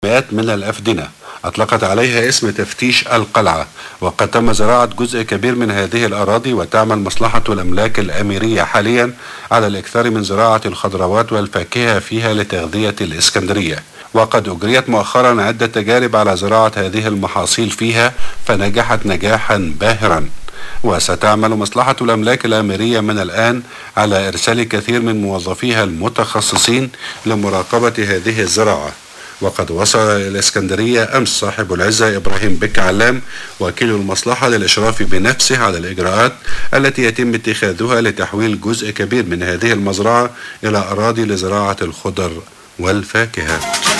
مئات من الأفدنة أطلقت عليها اسم تفتيش القلعة وقد تم زراعة جزء كبير من هذه الأراضي وتعمل مصلحة الأملاك الأميرية حاليا على الإكثار من زراعة الخضروات والفاكهة فيها لتغذية الإسكندرية وقد أجريت مؤخرا عدة تجارب على زراعة هذه المحاصيل فيها فنجحت نجاحا باهرا وستعمل مصلحة الأملاك الأميرية من الآن على إرسال كثير من موظفيها المتخصصين لمراقبة هذه الزراعة وقد وصل إلى الإسكندرية أمس صاحب العزة إبراهيم بك علام وكيل المصلحة للإشراف بنفسه على الإجراءات التي يتم اتخاذها لتحويل جزء كبير من هذه المزرعة إلى أراضي لزراعة الخضر والفاكهة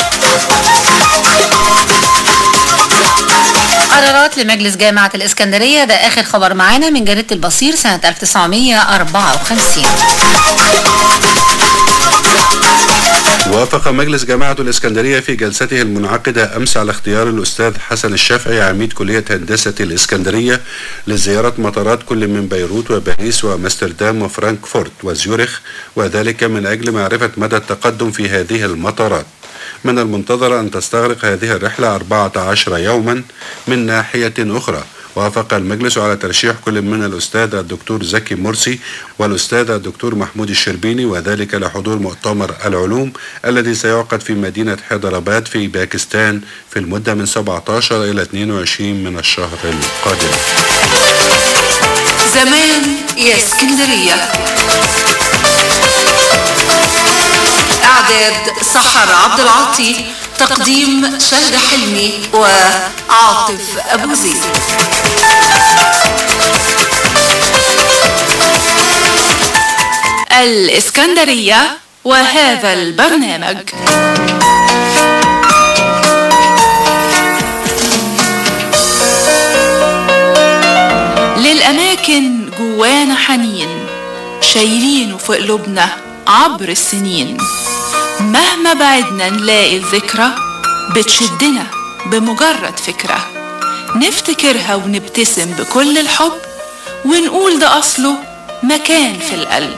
قرارات لمجلس جامعة الإسكندرية ده آخر خبر معانا من جريدة البصير سنة 1954 وافق مجلس جامعة الإسكندرية في جلسته المنعقدة أمس على اختيار الأستاذ حسن الشافعي عميد كلية هندسة الإسكندرية لزيارة مطارات كل من بيروت وباريس وأمستردام وفرانكفورت وزيورخ وذلك من أجل معرفة مدى التقدم في هذه المطارات من المنتظر أن تستغرق هذه الرحلة 14 يوما من ناحية أخرى وافق المجلس على ترشيح كل من الأستاذ الدكتور زكي مرسي والأستاذ الدكتور محمود الشربيني وذلك لحضور مؤتمر العلوم الذي سيعقد في مدينة حيدراباد في باكستان في المدة من 17 إلى 22 من الشهر القادم زمان يا اسكندرية إعداد سحر عبد العاطي تقديم شهد حلمي وعاطف أبو زيد الإسكندرية وهذا البرنامج للأماكن جوانا حنين شايلينه في قلوبنا عبر السنين مهما بعدنا نلاقي الذكرى بتشدنا بمجرد فكرة نفتكرها ونبتسم بكل الحب ونقول ده أصله مكان في القلب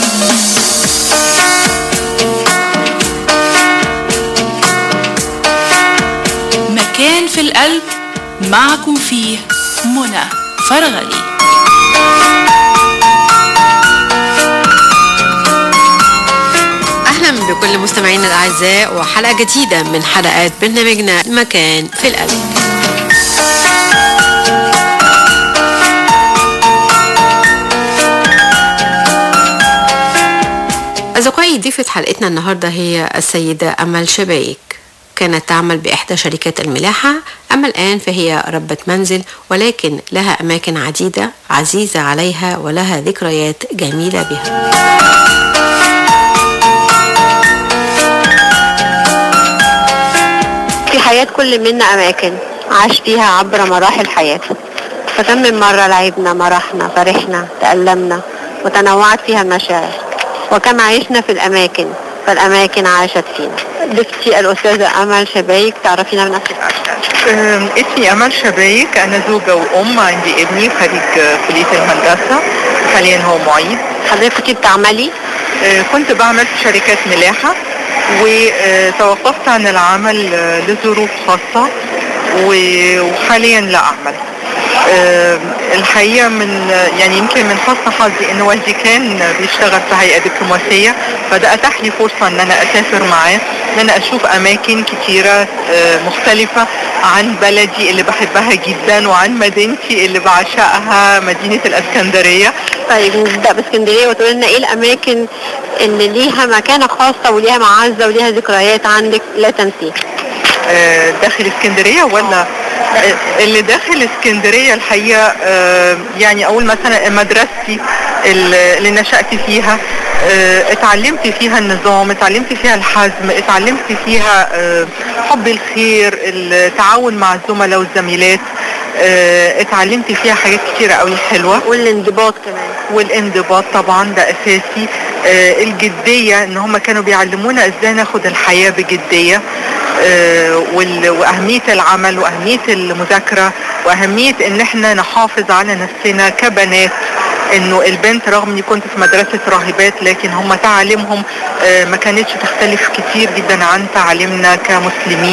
مكان في القلب معكم فيه منى فرغلي أهلا بكل مستمعينا الأعزاء وحلقة جديدة من حلقات برنامجنا مكان في القلب أصدقائي ضيفة حلقتنا النهاردة هي السيدة أمل شبايك كانت تعمل بإحدى شركات الملاحة أما الآن فهي ربة منزل ولكن لها أماكن عديدة عزيزة عليها ولها ذكريات جميلة بها في حياة كل منا أماكن عاش فيها عبر مراحل حياته فكم من مرة لعبنا مرحنا فرحنا تألمنا وتنوعت فيها المشاعر وكم عشنا في الأماكن فالأماكن عاشت فينا ضيفتي الأستاذة أمل شبايك تعرفينا بنفسك أكثر أم، اسمي أمل شبايك أنا زوجة وأم عندي ابني خريج آه، كلية الهندسة حاليا هو معيد حضرتك بتعملي آه، كنت بعمل في شركات ملاحة وتوقفت عن العمل آه، لظروف خاصة و- وحاليا لا أعمل آه، الحقيقة من يعني يمكن من حسن حظي ان والدي كان بيشتغل في هيئة دبلوماسية فده اتاح لي فرصة ان انا اسافر معاه ان انا اشوف اماكن كتيرة آه، مختلفة عن بلدي اللي بحبها جدا وعن مدينتي اللي بعشقها مدينة الاسكندرية طيب نبدأ باسكندرية وتقول لنا ايه الأماكن اللي ليها مكانة خاصة وليها معزة وليها ذكريات عندك لا تنسيها آه، داخل اسكندرية ولا آه، اللي داخل اسكندرية الحقيقة آه، يعني أقول مثلا مدرستي اللي اللي نشأت فيها آه، اتعلمت فيها النظام اتعلمت فيها الحزم اتعلمت فيها آه، حب الخير التعاون مع الزملاء والزميلات آه، اتعلمت فيها حاجات كتيرة قوي حلوة والانضباط كمان والانضباط طبعا ده اساسي آه، الجدية ان هم كانوا بيعلمونا ازاي ناخد الحياة بجدية آه، وال- واهمية العمل واهمية المذاكرة واهمية ان احنا نحافظ على نفسنا كبنات انه البنت رغم اني كنت في مدرسة راهبات لكن هم تعاليمهم آه، ما كانتش تختلف كتير جدا عن تعاليمنا كمسلمين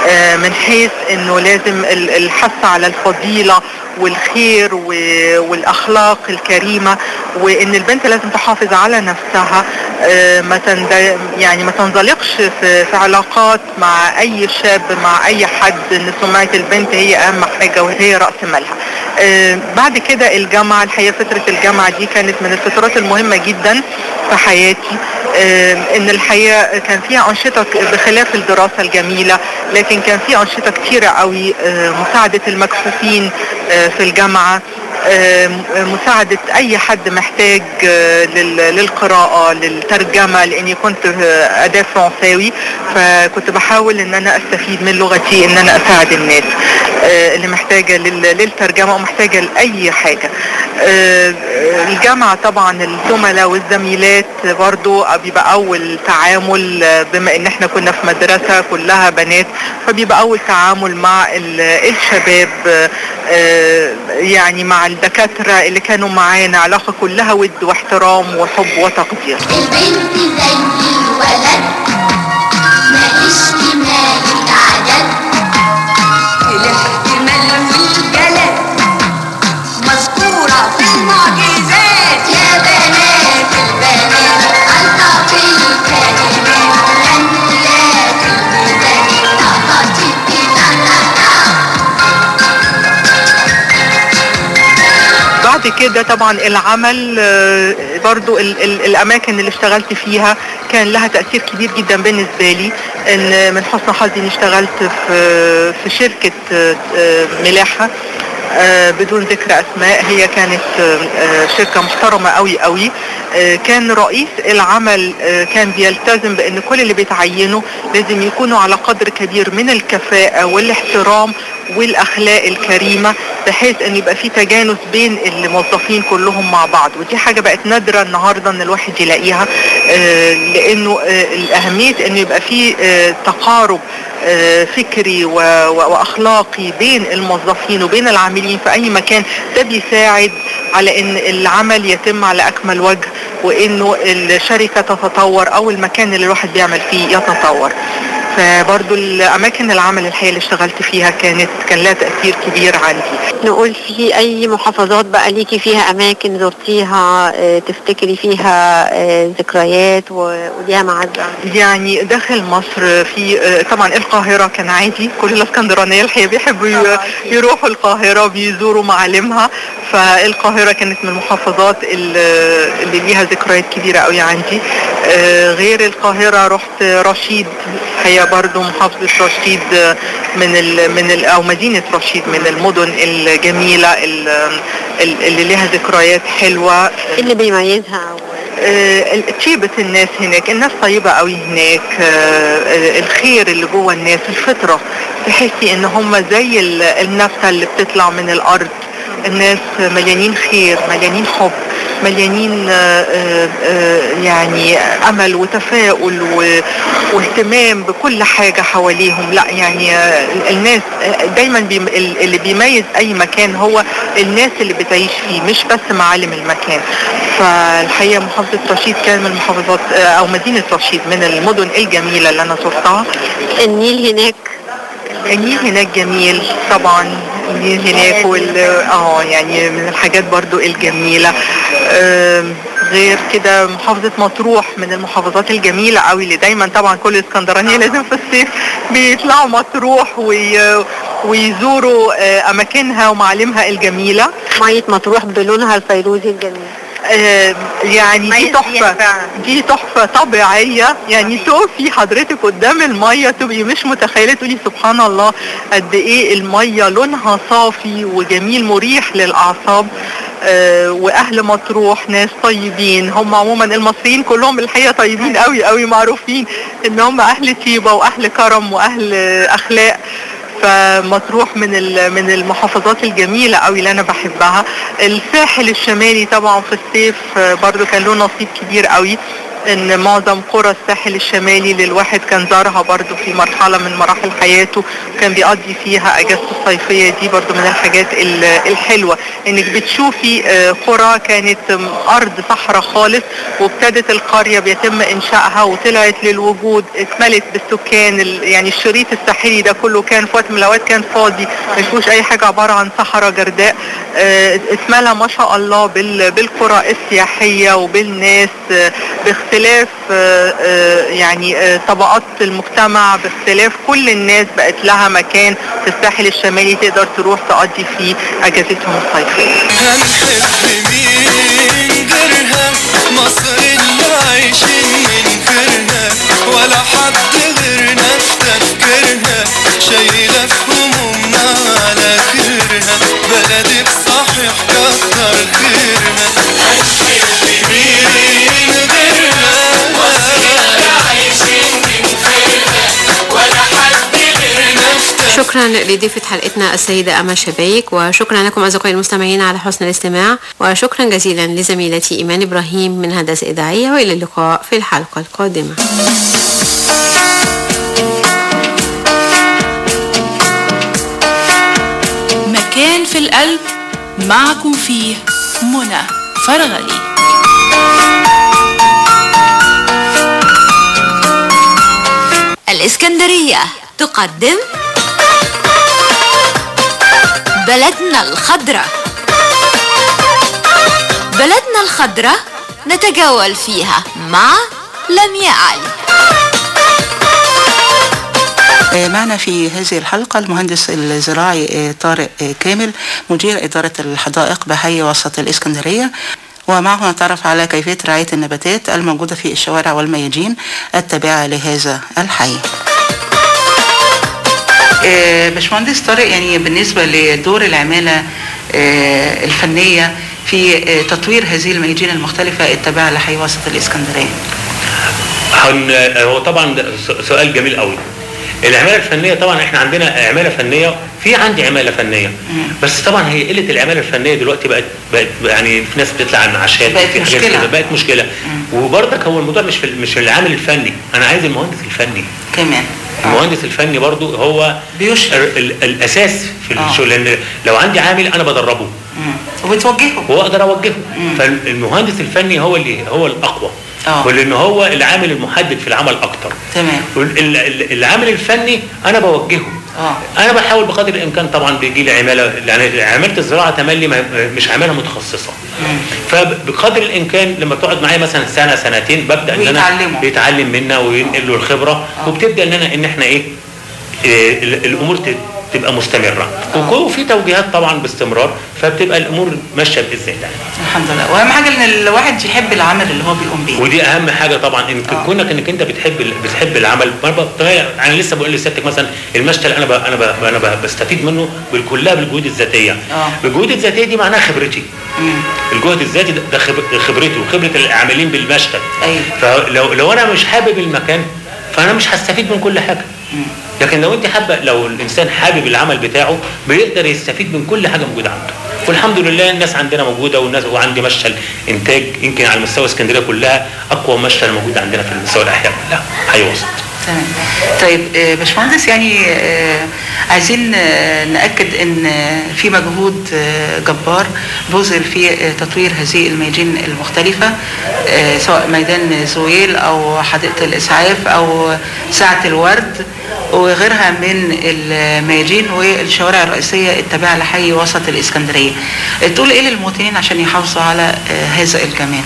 آه، من حيث انه لازم ال- الحث على الفضيلة والخير و- والاخلاق الكريمة وان البنت لازم تحافظ على نفسها آه، ما تند... يعني ما تنزلقش في... في علاقات مع اي شاب مع اي حد ان سمعة البنت هي اهم حاجة وهي رأس مالها آه، بعد كده الجامعة الحقيقة فترة الجامعة دي كانت من الفترات المهمة جدا في حياتي آه، ان الحقيقة كان فيها انشطة ك- بخلاف الدراسة الجميلة لكن كان فيها انشطة كتيرة قوي آه، مساعدة المكفوفين آه، في الجامعة آه، م- مساعدة أي حد محتاج آه، لل- للقراءة للترجمة لأني كنت آه، أداة فرنساوي فكنت بحاول إن أنا أستفيد من لغتي إن أنا أساعد الناس آه، اللي محتاجة لل- للترجمة ومحتاجة لأي حاجة آه، الجامعة طبعا الزملاء والزميلات برضو بيبقى أول تعامل آه، بما إن إحنا كنا في مدرسة كلها بنات فبيبقى أول تعامل مع ال- الشباب آه، آه، يعني مع الدكاترة اللي كانوا معانا علاقة كلها ود واحترام وحب وتقدير البنت زي الولد ماليش كمال العدد الاحتمال والجلد مذكورة في المعجزات يا بنات البنات ألطف الكلمات غنيات الميزات طقطي بعد كده طبعا العمل آه، برضو ال ال الاماكن اللي اشتغلت فيها كان لها تاثير كبير جدا بالنسبه لي ان من حسن حظي اني اشتغلت في في شركه آه، آه، ملاحه آه، بدون ذكر اسماء هي كانت آه، آه، شركه محترمه قوي قوي آه، كان رئيس العمل آه، كان بيلتزم بان كل اللي بيتعينوا لازم يكونوا على قدر كبير من الكفاءه والاحترام والاخلاق الكريمه بحيث ان يبقى في تجانس بين الموظفين كلهم مع بعض ودي حاجه بقت نادره النهارده ان الواحد يلاقيها آه، لانه آه، الاهميه انه يبقى في آه، تقارب آه، فكري و- و- واخلاقي بين الموظفين وبين العاملين في اي مكان ده بيساعد على ان العمل يتم على اكمل وجه وانه الشركه تتطور او المكان اللي الواحد بيعمل فيه يتطور فبرضو الاماكن العمل الحقيقه اللي اشتغلت فيها كانت كان لها تاثير كبير عندي نقول في أي محافظات بقى ليكي فيها أماكن زرتيها آه، تفتكري فيها آه، ذكريات و- وليها معزة يعني داخل مصر في آه، طبعا القاهرة كان عادي كل الاسكندرانية الحقيقة بيحبوا ي- يروحوا القاهرة بيزوروا معالمها فالقاهرة كانت من المحافظات ال- اللي ليها ذكريات كبيرة قوي عندي آه، غير القاهرة رحت رشيد هي برضو محافظة رشيد آه، من ال من ال أو مدينة رشيد من المدن الجميلة ال- ال- اللي لها ذكريات حلوة إيه اللي بيميزها آه، طيبة الناس هناك الناس طيبة قوي هناك آه، آه، الخير اللي جوه الناس الفطرة تحسي ان هم زي ال- النبتة اللي بتطلع من الارض الناس مليانين خير مليانين حب مليانين آه، آه، آه، يعني امل وتفاؤل و- واهتمام بكل حاجة حواليهم لا يعني آه، الناس آه، دايما بيم- ال- اللي بيميز اي مكان هو الناس اللي بتعيش فيه مش بس معالم المكان فالحقيقة محافظة رشيد كان من المحافظات آه، او مدينة رشيد من المدن الجميلة اللي انا زرتها النيل هناك النيل هناك جميل طبعا النيل هناك وال اه يعني من الحاجات برضو الجميلة آم، غير كده محافظة مطروح من المحافظات الجميلة قوي اللي دايما طبعا كل اسكندرانية لازم في الصيف بيطلعوا مطروح وي... ويزوروا آه، أماكنها ومعالمها الجميلة مية مطروح بلونها الفيروزي الجميل آه، يعني دي تحفة دي تحفة طبيعية يعني تقفي حضرتك قدام المية تبقي مش متخيلة تقولي سبحان الله قد ايه المية لونها صافي وجميل مريح للأعصاب آه، واهل مطروح ناس طيبين هم عموما المصريين كلهم الحقيقه طيبين قوي قوي معروفين ان هم اهل طيبه واهل كرم واهل اخلاق فمطروح من ال- من المحافظات الجميله قوي اللي انا بحبها الساحل الشمالي طبعا في الصيف آه، برضو كان له نصيب كبير قوي ان معظم قرى الساحل الشمالي اللي الواحد كان زارها برضو في مرحلة من مراحل حياته كان بيقضي فيها اجازته الصيفية دي برضو من الحاجات ال- الحلوة انك بتشوفي آه، قرى كانت م- ارض صحراء خالص وابتدت القرية بيتم انشائها وطلعت للوجود اتملت بالسكان ال- يعني الشريط الساحلي ده كله كان في وقت من الاوقات كان فاضي ما فيهوش اي حاجة عبارة عن صحراء جرداء آه، اتملى ما شاء الله بال- بالقرى السياحية وبالناس آه، باختلاف آه، آه، يعني آه، طبقات المجتمع باختلاف كل الناس بقت لها مكان في الساحل الشمالي تقدر تروح تقضي فيه اجازتهم الصيفية هنحب مين غيرها مصر اللي عايشين ننكرها ولا حد غيرنا في تفكيرها شايلة في همومنا على كرها بلدك صحيح كتر خيرها هنحب مين غيرها مصر اللي عايشين ننكرها ولا حد غيرنا في شكرا لضيفة حلقتنا السيدة أما شبايك وشكرا لكم أصدقائي المستمعين على حسن الاستماع وشكرا جزيلا لزميلتي إيمان إبراهيم من هندسة إذاعية وإلى اللقاء في الحلقة القادمة مكان في القلب معكم فيه منى فرغلي الإسكندرية تقدم بلدنا الخضرة بلدنا الخضرة نتجول فيها مع لمياء علي آه، معنا في هذه الحلقة المهندس الزراعي آه، طارق آه، كامل مدير إدارة الحدائق بحي وسط الإسكندرية ومعه نتعرف على كيفية رعاية النباتات الموجودة في الشوارع والميادين التابعة لهذا الحي آه، باشمهندس طارق يعني بالنسبة لدور العمالة آه، الفنية في آه، تطوير هذه الميادين المختلفة التابعة لحي وسط الإسكندرية هن هو طبعا ده س- سؤال جميل قوي العماله الفنيه طبعا احنا عندنا عماله فنيه في عندي عماله فنيه بس طبعا هي قله العماله الفنيه دلوقتي بقت بقت يعني في ناس بتطلع على المعاشات بقت وفي حاجات مشكلة. كده، بقت مشكله وبرضك هو الموضوع مش في مش في العامل الفني انا عايز المهندس الفني كمان المهندس الفني برضو هو بيشرف. ال- ال- الاساس في آه. الشغل لان لو عندي عامل انا بدربه وبتوجهه واقدر اوجهه فالمهندس الفني هو اللي هو الاقوى آه. ولان هو العامل المحدد في العمل اكتر تمام وال- ال- ال- العامل الفني انا بوجهه اه انا بحاول بقدر الامكان طبعا بيجي لي عماله يعني عماله الزراعه تملي ما- مش عماله متخصصه فبقدر الامكان لما تقعد معايا مثلا سنه سنتين ببدا ان انا ويتعلموا. بيتعلم منا وينقل له الخبره وبتبدا ان انا ان احنا ايه إيه، ال- الامور ت- تبقى مستمره وكل في توجيهات طبعا باستمرار فبتبقى الامور ماشيه باذن الله الحمد لله واهم حاجه ان الواحد يحب العمل اللي هو بيقوم بيه ودي اهم حاجه طبعا ان كونك انك انت بتحب ال- بتحب العمل ما بتغير انا لسه بقول لسيادتك مثلا المشتل انا ب انا ب انا ب بستفيد منه بال- كلها بالجهود الذاتيه اه الجهود الذاتيه دي معناها خبرتي مم. الجهد الذاتي ده- ده خب- خبرتي وخبره العاملين بالمشتل ايوه فلو لو انا مش حابب المكان فانا مش هستفيد من كل حاجه لكن لو انت حابه لو الانسان حابب العمل بتاعه بيقدر يستفيد من كل حاجه موجوده عنده والحمد لله الناس عندنا موجوده والناس وعندي مشتل انتاج يمكن على مستوى اسكندريه كلها اقوى مشتل موجود عندنا في مستوى الاحياء كلها حي وسط تمام طيب آه، باشمهندس يعني آه، عايزين آه، ناكد ان آه، في مجهود آه، جبار بذل في آه، تطوير هذه الميادين المختلفه آه، سواء ميدان زويل او حديقه الاسعاف او ساعه الورد وغيرها من الميادين والشوارع الرئيسيه التابعه لحي وسط الاسكندريه تقول ايه للمواطنين عشان يحافظوا على آه، هذا الجمال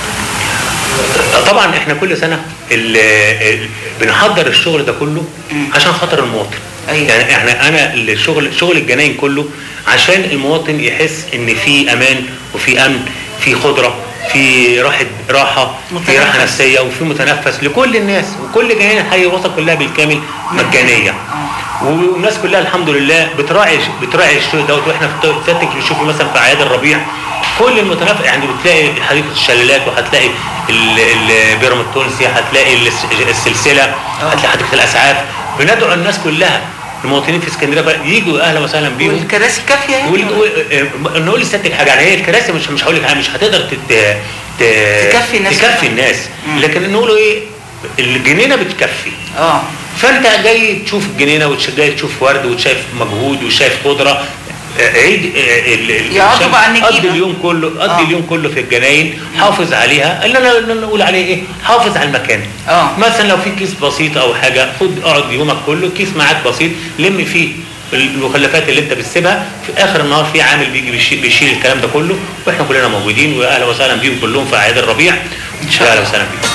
طبعا احنا كل سنه ال- ال- بنحضر الشغل ده كله عشان خاطر المواطن أيوة. يعني احنا انا الشغل شغل الجناين كله عشان المواطن يحس ان في امان وفي امن في خضره في راحه راحه في متنفس. راحه نفسيه وفي متنفس لكل الناس وكل جناين الحي الوسط كلها بالكامل مجانيه والناس كلها الحمد لله بتراعي بتراعي الشيء دوت واحنا في سيادتك بتشوفي مثلا في اعياد الربيع كل المتنفس يعني بتلاقي حديقه الشلالات وهتلاقي ال- البيرم التونسي هتلاقي الس- السلسله هتلاقي حديقه الاسعاف بندعو الناس كلها المواطنين في اسكندريه بقى يجوا اهلا وسهلا بيهم والكراسي كافيه يعني وال- و- آه، نقول لسيادتك حاجه يعني هي الكراسي مش مش هقول لك حاجة، مش هتقدر تت... ت... تكفي الناس تكفي الناس لكن نقوله ايه الجنينه بتكفي اه فانت جاي تشوف الجنينه وجاي تشوف ورد وشايف مجهود وشايف خضره آه، عيد آه، ال- ال- يقعدوا الشمس. بقى النجيلة. قضي اليوم كله قضي اليوم كله في الجناين حافظ عليها اللي انا اللي أنا اقول عليه ايه حافظ على المكان اه مثلا لو في كيس بسيط او حاجه خد اقعد يومك كله كيس معاك بسيط لم فيه المخلفات اللي انت بتسيبها في اخر النهار في عامل بيجي بيشيل, بيشيل الكلام ده كله واحنا كلنا موجودين واهلا وسهلا بيهم كلهم في اعياد الربيع ان شاء الله اهلا وسهلا بيهم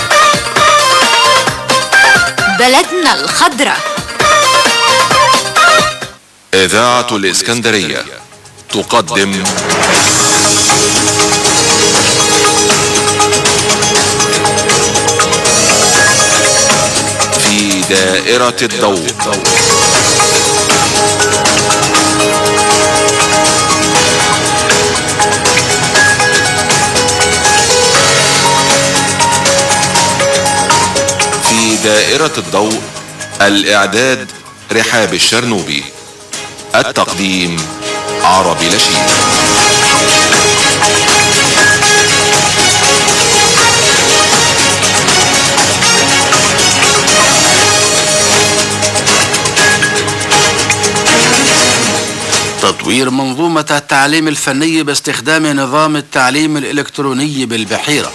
بلدنا الخضراء إذاعة الإسكندرية تقدم في دائرة الضوء في دائرة الضوء الإعداد رحاب الشرنوبي التقديم عربي لشيد تطوير منظومة التعليم الفني باستخدام نظام التعليم الإلكتروني بالبحيرة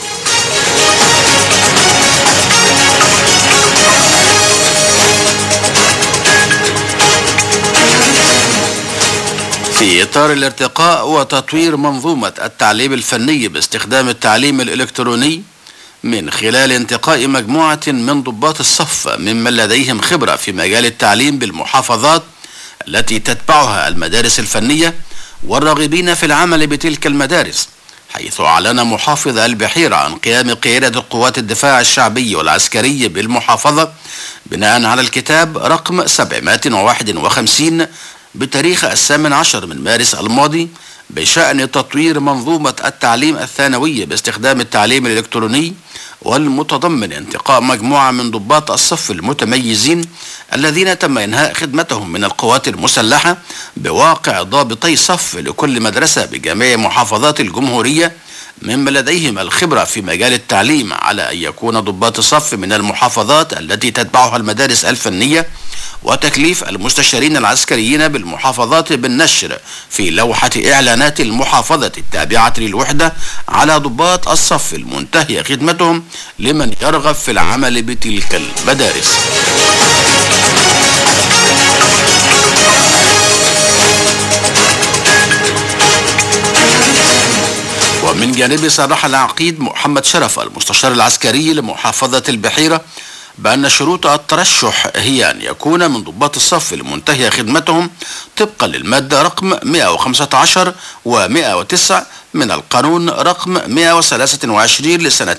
في إطار الارتقاء وتطوير منظومة التعليم الفني باستخدام التعليم الإلكتروني من خلال انتقاء مجموعة من ضباط الصف ممن لديهم خبرة في مجال التعليم بالمحافظات التي تتبعها المدارس الفنية والراغبين في العمل بتلك المدارس حيث أعلن محافظ البحيرة عن قيام قيادة قوات الدفاع الشعبي والعسكري بالمحافظة بناء على الكتاب رقم 751 بتاريخ الثامن عشر من مارس الماضي بشأن تطوير منظومة التعليم الثانوي باستخدام التعليم الإلكتروني والمتضمن انتقاء مجموعة من ضباط الصف المتميزين الذين تم إنهاء خدمتهم من القوات المسلحة بواقع ضابطي صف لكل مدرسة بجميع محافظات الجمهورية مما لديهم الخبرة في مجال التعليم على أن يكون ضباط صف من المحافظات التي تتبعها المدارس الفنية وتكليف المستشارين العسكريين بالمحافظات بالنشر في لوحة إعلانات المحافظة التابعة للوحدة على ضباط الصف المنتهي خدمتهم لمن يرغب في العمل بتلك المدارس ومن جانب صرح العقيد محمد شرف المستشار العسكري لمحافظة البحيرة بأن شروط الترشح هي أن يكون من ضباط الصف المنتهية خدمتهم طبقا للمادة رقم 115 و109 من القانون رقم 123 لسنة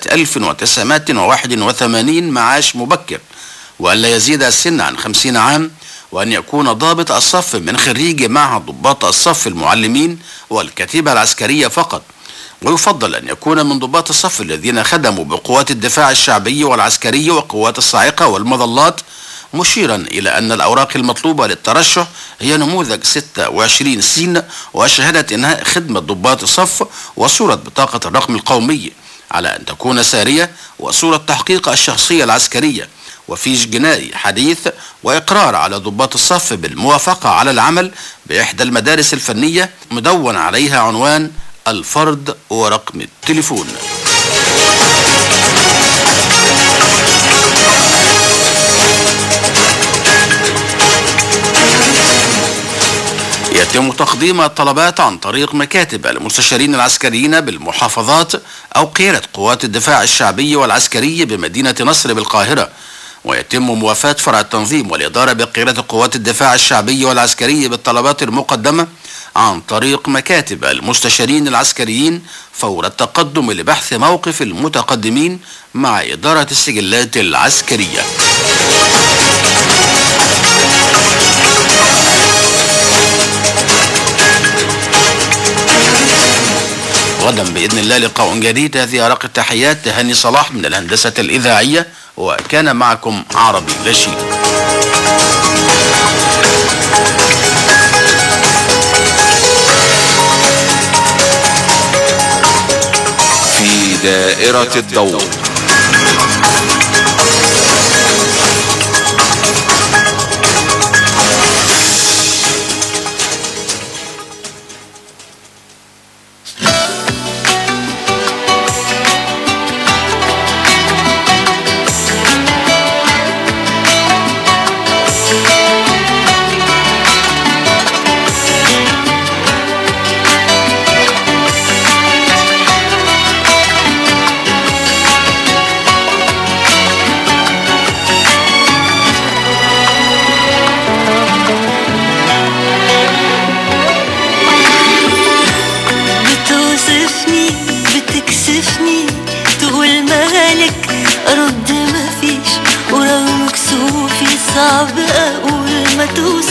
1981 معاش مبكر وألا يزيد السن عن 50 عام وأن يكون ضابط الصف من خريج معهد ضباط الصف المعلمين والكتيبة العسكرية فقط ويفضل أن يكون من ضباط الصف الذين خدموا بقوات الدفاع الشعبي والعسكري وقوات الصاعقة والمظلات مشيرا إلى أن الأوراق المطلوبة للترشح هي نموذج 26 سين وشهادة إنهاء خدمة ضباط الصف وصورة بطاقة الرقم القومي على أن تكون سارية وصورة تحقيق الشخصية العسكرية وفيش جنائي حديث وإقرار على ضباط الصف بالموافقة على العمل بإحدى المدارس الفنية مدون عليها عنوان الفرد ورقم التليفون يتم تقديم الطلبات عن طريق مكاتب المستشارين العسكريين بالمحافظات أو قيادة قوات الدفاع الشعبي والعسكري بمدينة نصر بالقاهرة ويتم موافاة فرع التنظيم والإدارة بقيادة قوات الدفاع الشعبي والعسكري بالطلبات المقدمة عن طريق مكاتب المستشارين العسكريين فور التقدم لبحث موقف المتقدمين مع إدارة السجلات العسكرية غدا بإذن الله لقاء جديد هذه أرق التحيات تهاني صلاح من الهندسة الإذاعية وكان معكم عربي لشيد دائرة الضوء بتوصفني بتكسفني تقول مالك ارد مفيش ورغم كسوفي صعب اقول ما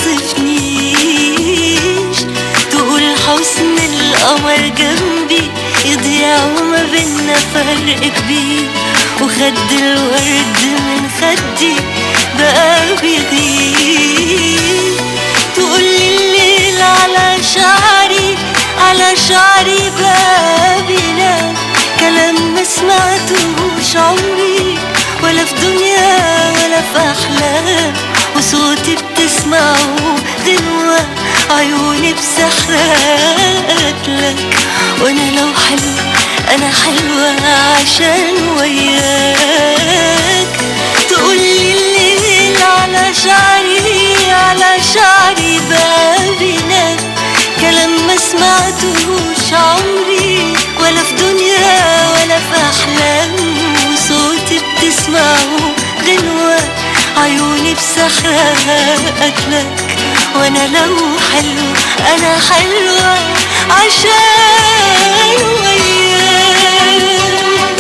توصفنيش تقول حسن القمر جنبي يضيع وما بينا فرق كبير وخد الورد من خدي بقى بيغير تقولي الليل على شعري على شعري بابنا كلام ما سمعتوش عمري ولا في دنيا ولا في أحلام وصوتي بتسمعه غنوة عيوني بسحرات لك وأنا لو حلوة أنا حلوة عشان وياك تقولي الليل على شعري على شعري بابنا كلام ما سمعتوش عمري ولا في دنيا ولا في أحلام وصوتي بتسمعه غنوة عيوني بسحرات لك وأنا لو حلو أنا حلوة عشان وياك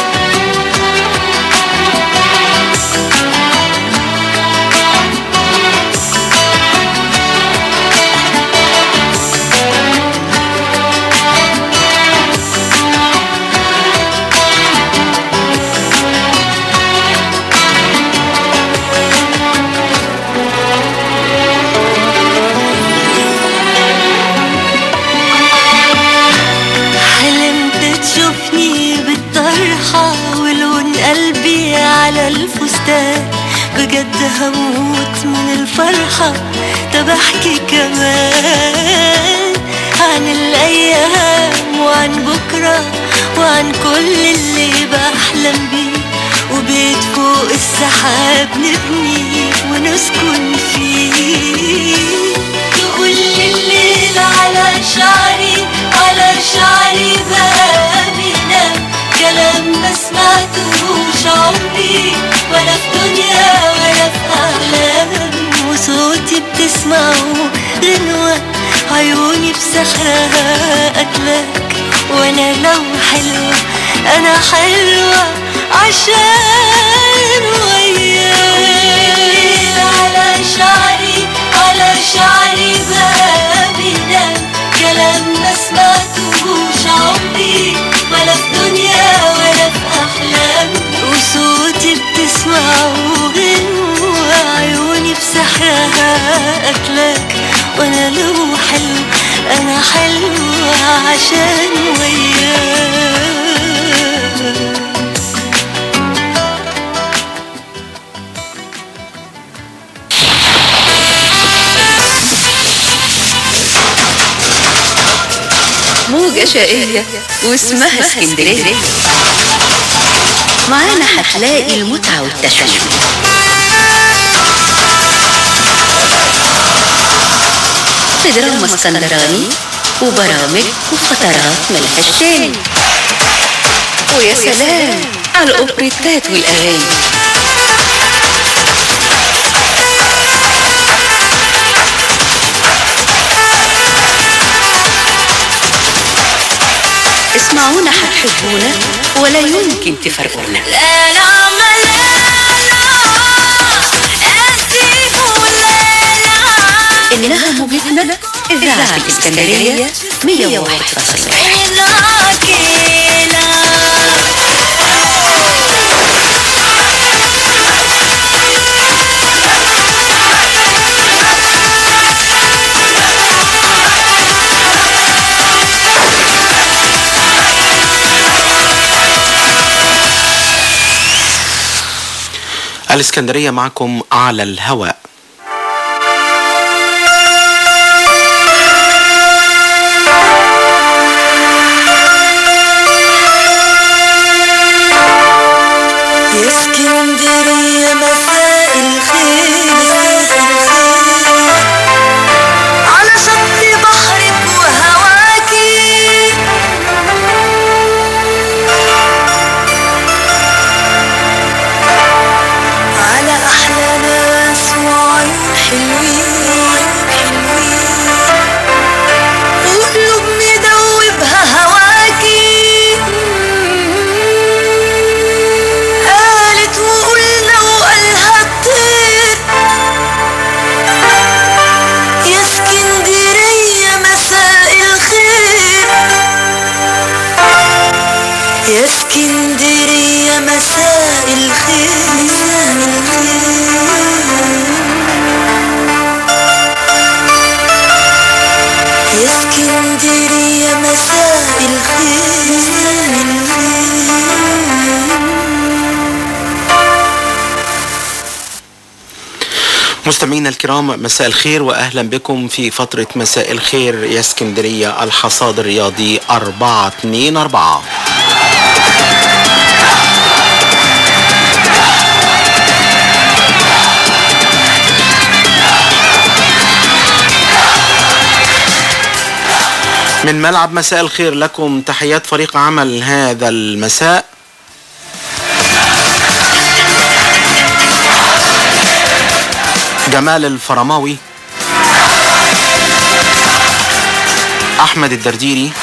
حلمت تشوفني بالطرحة ولون قلبي على الفستان بجد هموت من الفرحة طب احكي كمان عن الايام وعن بكرة وعن كل اللي بحلم بيه وبيت فوق السحاب نبني ونسكن فيه تقول الليل على شعري على شعري بابنا كلام ما سمعتهوش عمري ولا في دنيا ولا في أحلام وصوتي بتسمعه غنوة عيوني بسحرها أكلك وأنا لو حلوة أنا حلوة عشان وياك على شعري على شعري بابنا كلام ما سمعتهوش عمري ولا في دنيا ولا في أحلام وصوتي بتسمعه غنوة عيوني بسحرها أكلك وأنا لو حلو أنا حلوة عشان وياك موجة شقية واسمها اسكندرية معانا هتلاقي المتعة والتشويق في دراما اسكندراني وبرامج وفترات ملهاش تاني ويا سلام على الأوبريتات والأغاني اسمعونا هتحبونا ولا يمكن تفرقونا إنها موجتنا إذاعة الإسكندرية 101.1 Thank الإسكندرية معكم على الهواء يا اسكندرية مساء الخير على شط بحرك وهواكي على أحلى ناس وعيون حلوين وقلوب مدوبها هواكي قالت وقلنا وقالها الطير يا اسكندرية مساء الخير يا اسكندرية مساء الخير يا اسكندرية مساء مستمعينا الكرام مساء الخير واهلا بكم في فترة مساء الخير يا اسكندرية الحصاد الرياضي 424 من ملعب مساء الخير لكم تحيات فريق عمل هذا المساء جمال الفرماوي احمد الدرديري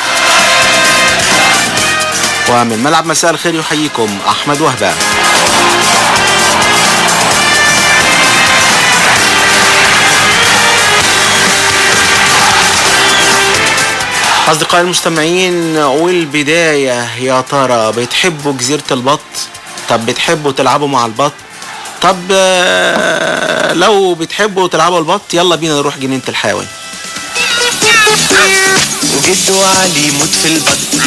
ومن ملعب مساء الخير يحييكم احمد وهبه أصدقائي المستمعين والبداية يا ترى بتحبوا جزيرة البط؟ طب بتحبوا تلعبوا مع البط؟ طب آه، لو بتحبوا تلعبوا البط يلا بينا نروح جنينة الحيوان وجده علي يموت في البط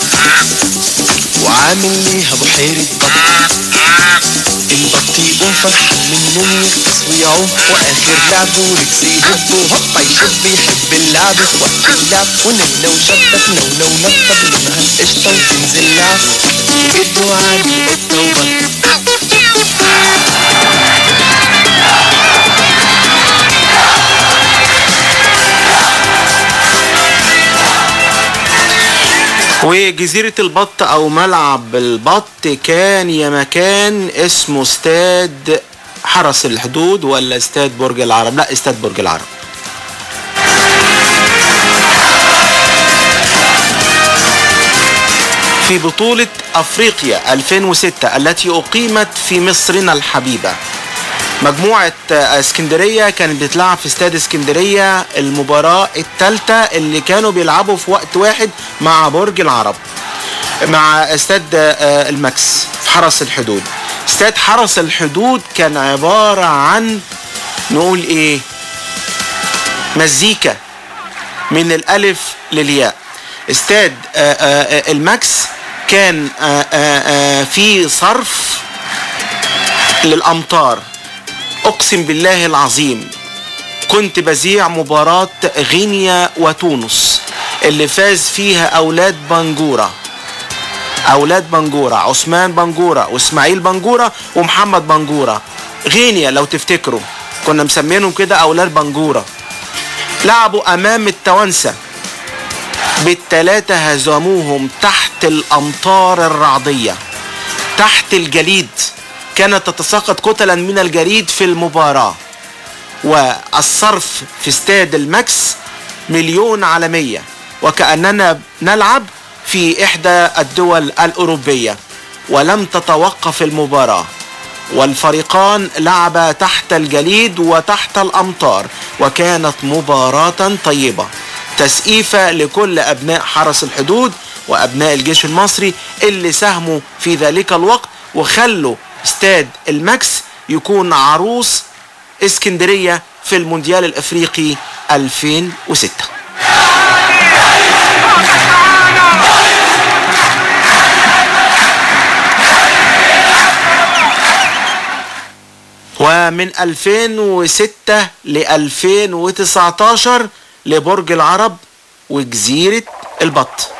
وعامل ليها بحيرة بط البط يقوم فرحان من النوم يغطس ويعوم واخر لعبه رجز يهب وهوبا يشب يحب اللعب في وقت اللعب وننو وشبك نو نو نطب لونها القشطة وتنزل لعب وجده علي قطة وبط وجزيرة البط أو ملعب البط كان يا مكان اسمه استاد حرس الحدود ولا استاد برج العرب لا استاد برج العرب في بطولة أفريقيا 2006 التي أقيمت في مصرنا الحبيبة مجموعة آه، اسكندرية كانت بتلعب في استاد اسكندرية المباراة الثالثة اللي كانوا بيلعبوا في وقت واحد مع برج العرب مع استاد آه، الماكس في حرس الحدود استاد حرس الحدود كان عبارة عن نقول ايه مزيكا من الالف للياء استاد آه، آه، آه، الماكس كان آه، آه، آه، في صرف للامطار اقسم بالله العظيم كنت بذيع مباراة غينيا وتونس اللي فاز فيها اولاد بنجورة اولاد بنجورة عثمان بنجورة واسماعيل بنجورة ومحمد بنجورة غينيا لو تفتكروا كنا مسمينهم كده اولاد بنجورة لعبوا امام التوانسة بالتلاتة هزموهم تحت الامطار الرعدية تحت الجليد كانت تتساقط كتلا من الجليد في المباراة والصرف في استاد الماكس مليون عالمية وكأننا نلعب في إحدى الدول الأوروبية ولم تتوقف المباراة والفريقان لعبا تحت الجليد وتحت الأمطار وكانت مباراة طيبة تسقيفة لكل أبناء حرس الحدود وأبناء الجيش المصري اللي ساهموا في ذلك الوقت وخلوا استاد الماكس يكون عروس اسكندرية في المونديال الافريقي 2006 ومن 2006 ل 2019 لبرج العرب وجزيرة البط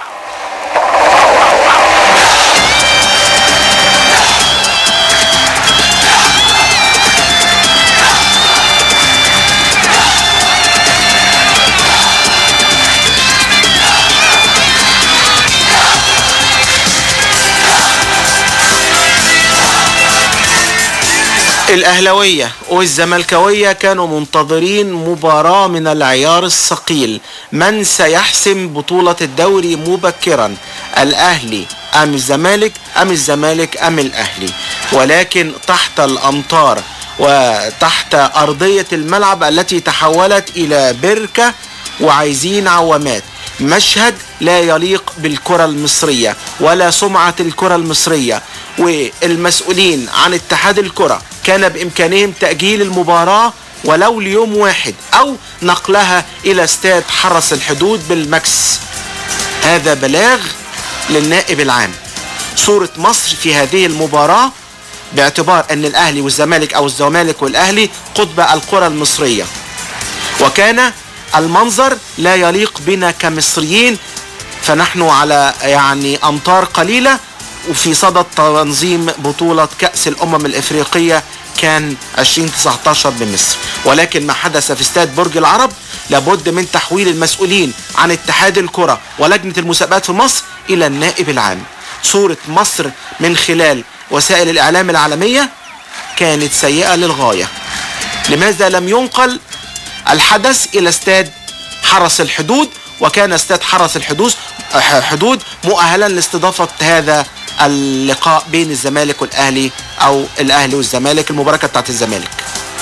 الأهلوية والزملكاوية كانوا منتظرين مباراة من العيار الثقيل من سيحسم بطولة الدوري مبكرا الأهلي أم الزمالك أم الزمالك أم الأهلي ولكن تحت الأمطار وتحت أرضية الملعب التي تحولت إلى بركة وعايزين عوامات مشهد لا يليق بالكرة المصرية ولا سمعة الكرة المصرية والمسؤولين عن اتحاد الكرة كان بإمكانهم تأجيل المباراة ولو ليوم واحد أو نقلها إلى استاد حرس الحدود بالمكس هذا بلاغ للنائب العام صورة مصر في هذه المباراة باعتبار أن الأهلي والزمالك أو الزمالك والأهلي قطب الكرة المصرية وكان المنظر لا يليق بنا كمصريين فنحن على يعني أمطار قليلة وفي صدد تنظيم بطولة كأس الأمم الإفريقية كان 2019 بمصر ولكن ما حدث في استاد برج العرب لابد من تحويل المسؤولين عن اتحاد الكرة ولجنة المسابقات في مصر إلى النائب العام صورة مصر من خلال وسائل الإعلام العالمية كانت سيئة للغاية لماذا لم ينقل الحدث إلى استاد حرس الحدود وكان استاد حرس الحدود حدود مؤهلا لاستضافة هذا اللقاء بين الزمالك والأهلي أو الأهلي والزمالك المباراة كانت بتاعت الزمالك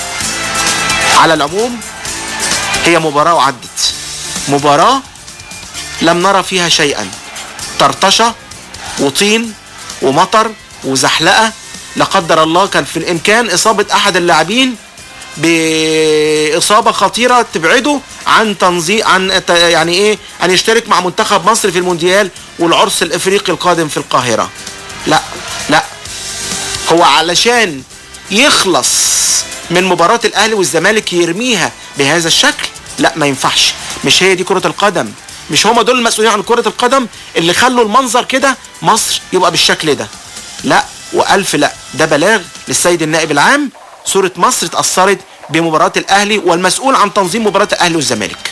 على العموم هي مباراة وعدت مباراة لم نرى فيها شيئا طرطشة وطين ومطر وزحلقة لا قدر الله كان في الإمكان إصابة أحد اللاعبين بإصابة خطيرة تبعده عن تنظيم عن ت- يعني إيه أن يشترك مع منتخب مصر في المونديال والعرس الإفريقي القادم في القاهرة لا لا هو علشان يخلص من مباراة الأهلي والزمالك يرميها بهذا الشكل لا ما ينفعش مش هي دي كرة القدم مش هما دول المسؤولين عن كرة القدم اللي خلوا المنظر كده مصر يبقى بالشكل ده لا وألف لا ده بلاغ للسيد النائب العام صورة مصر اتأثرت بمباراة الأهلي والمسؤول عن تنظيم مباراة الأهلي والزمالك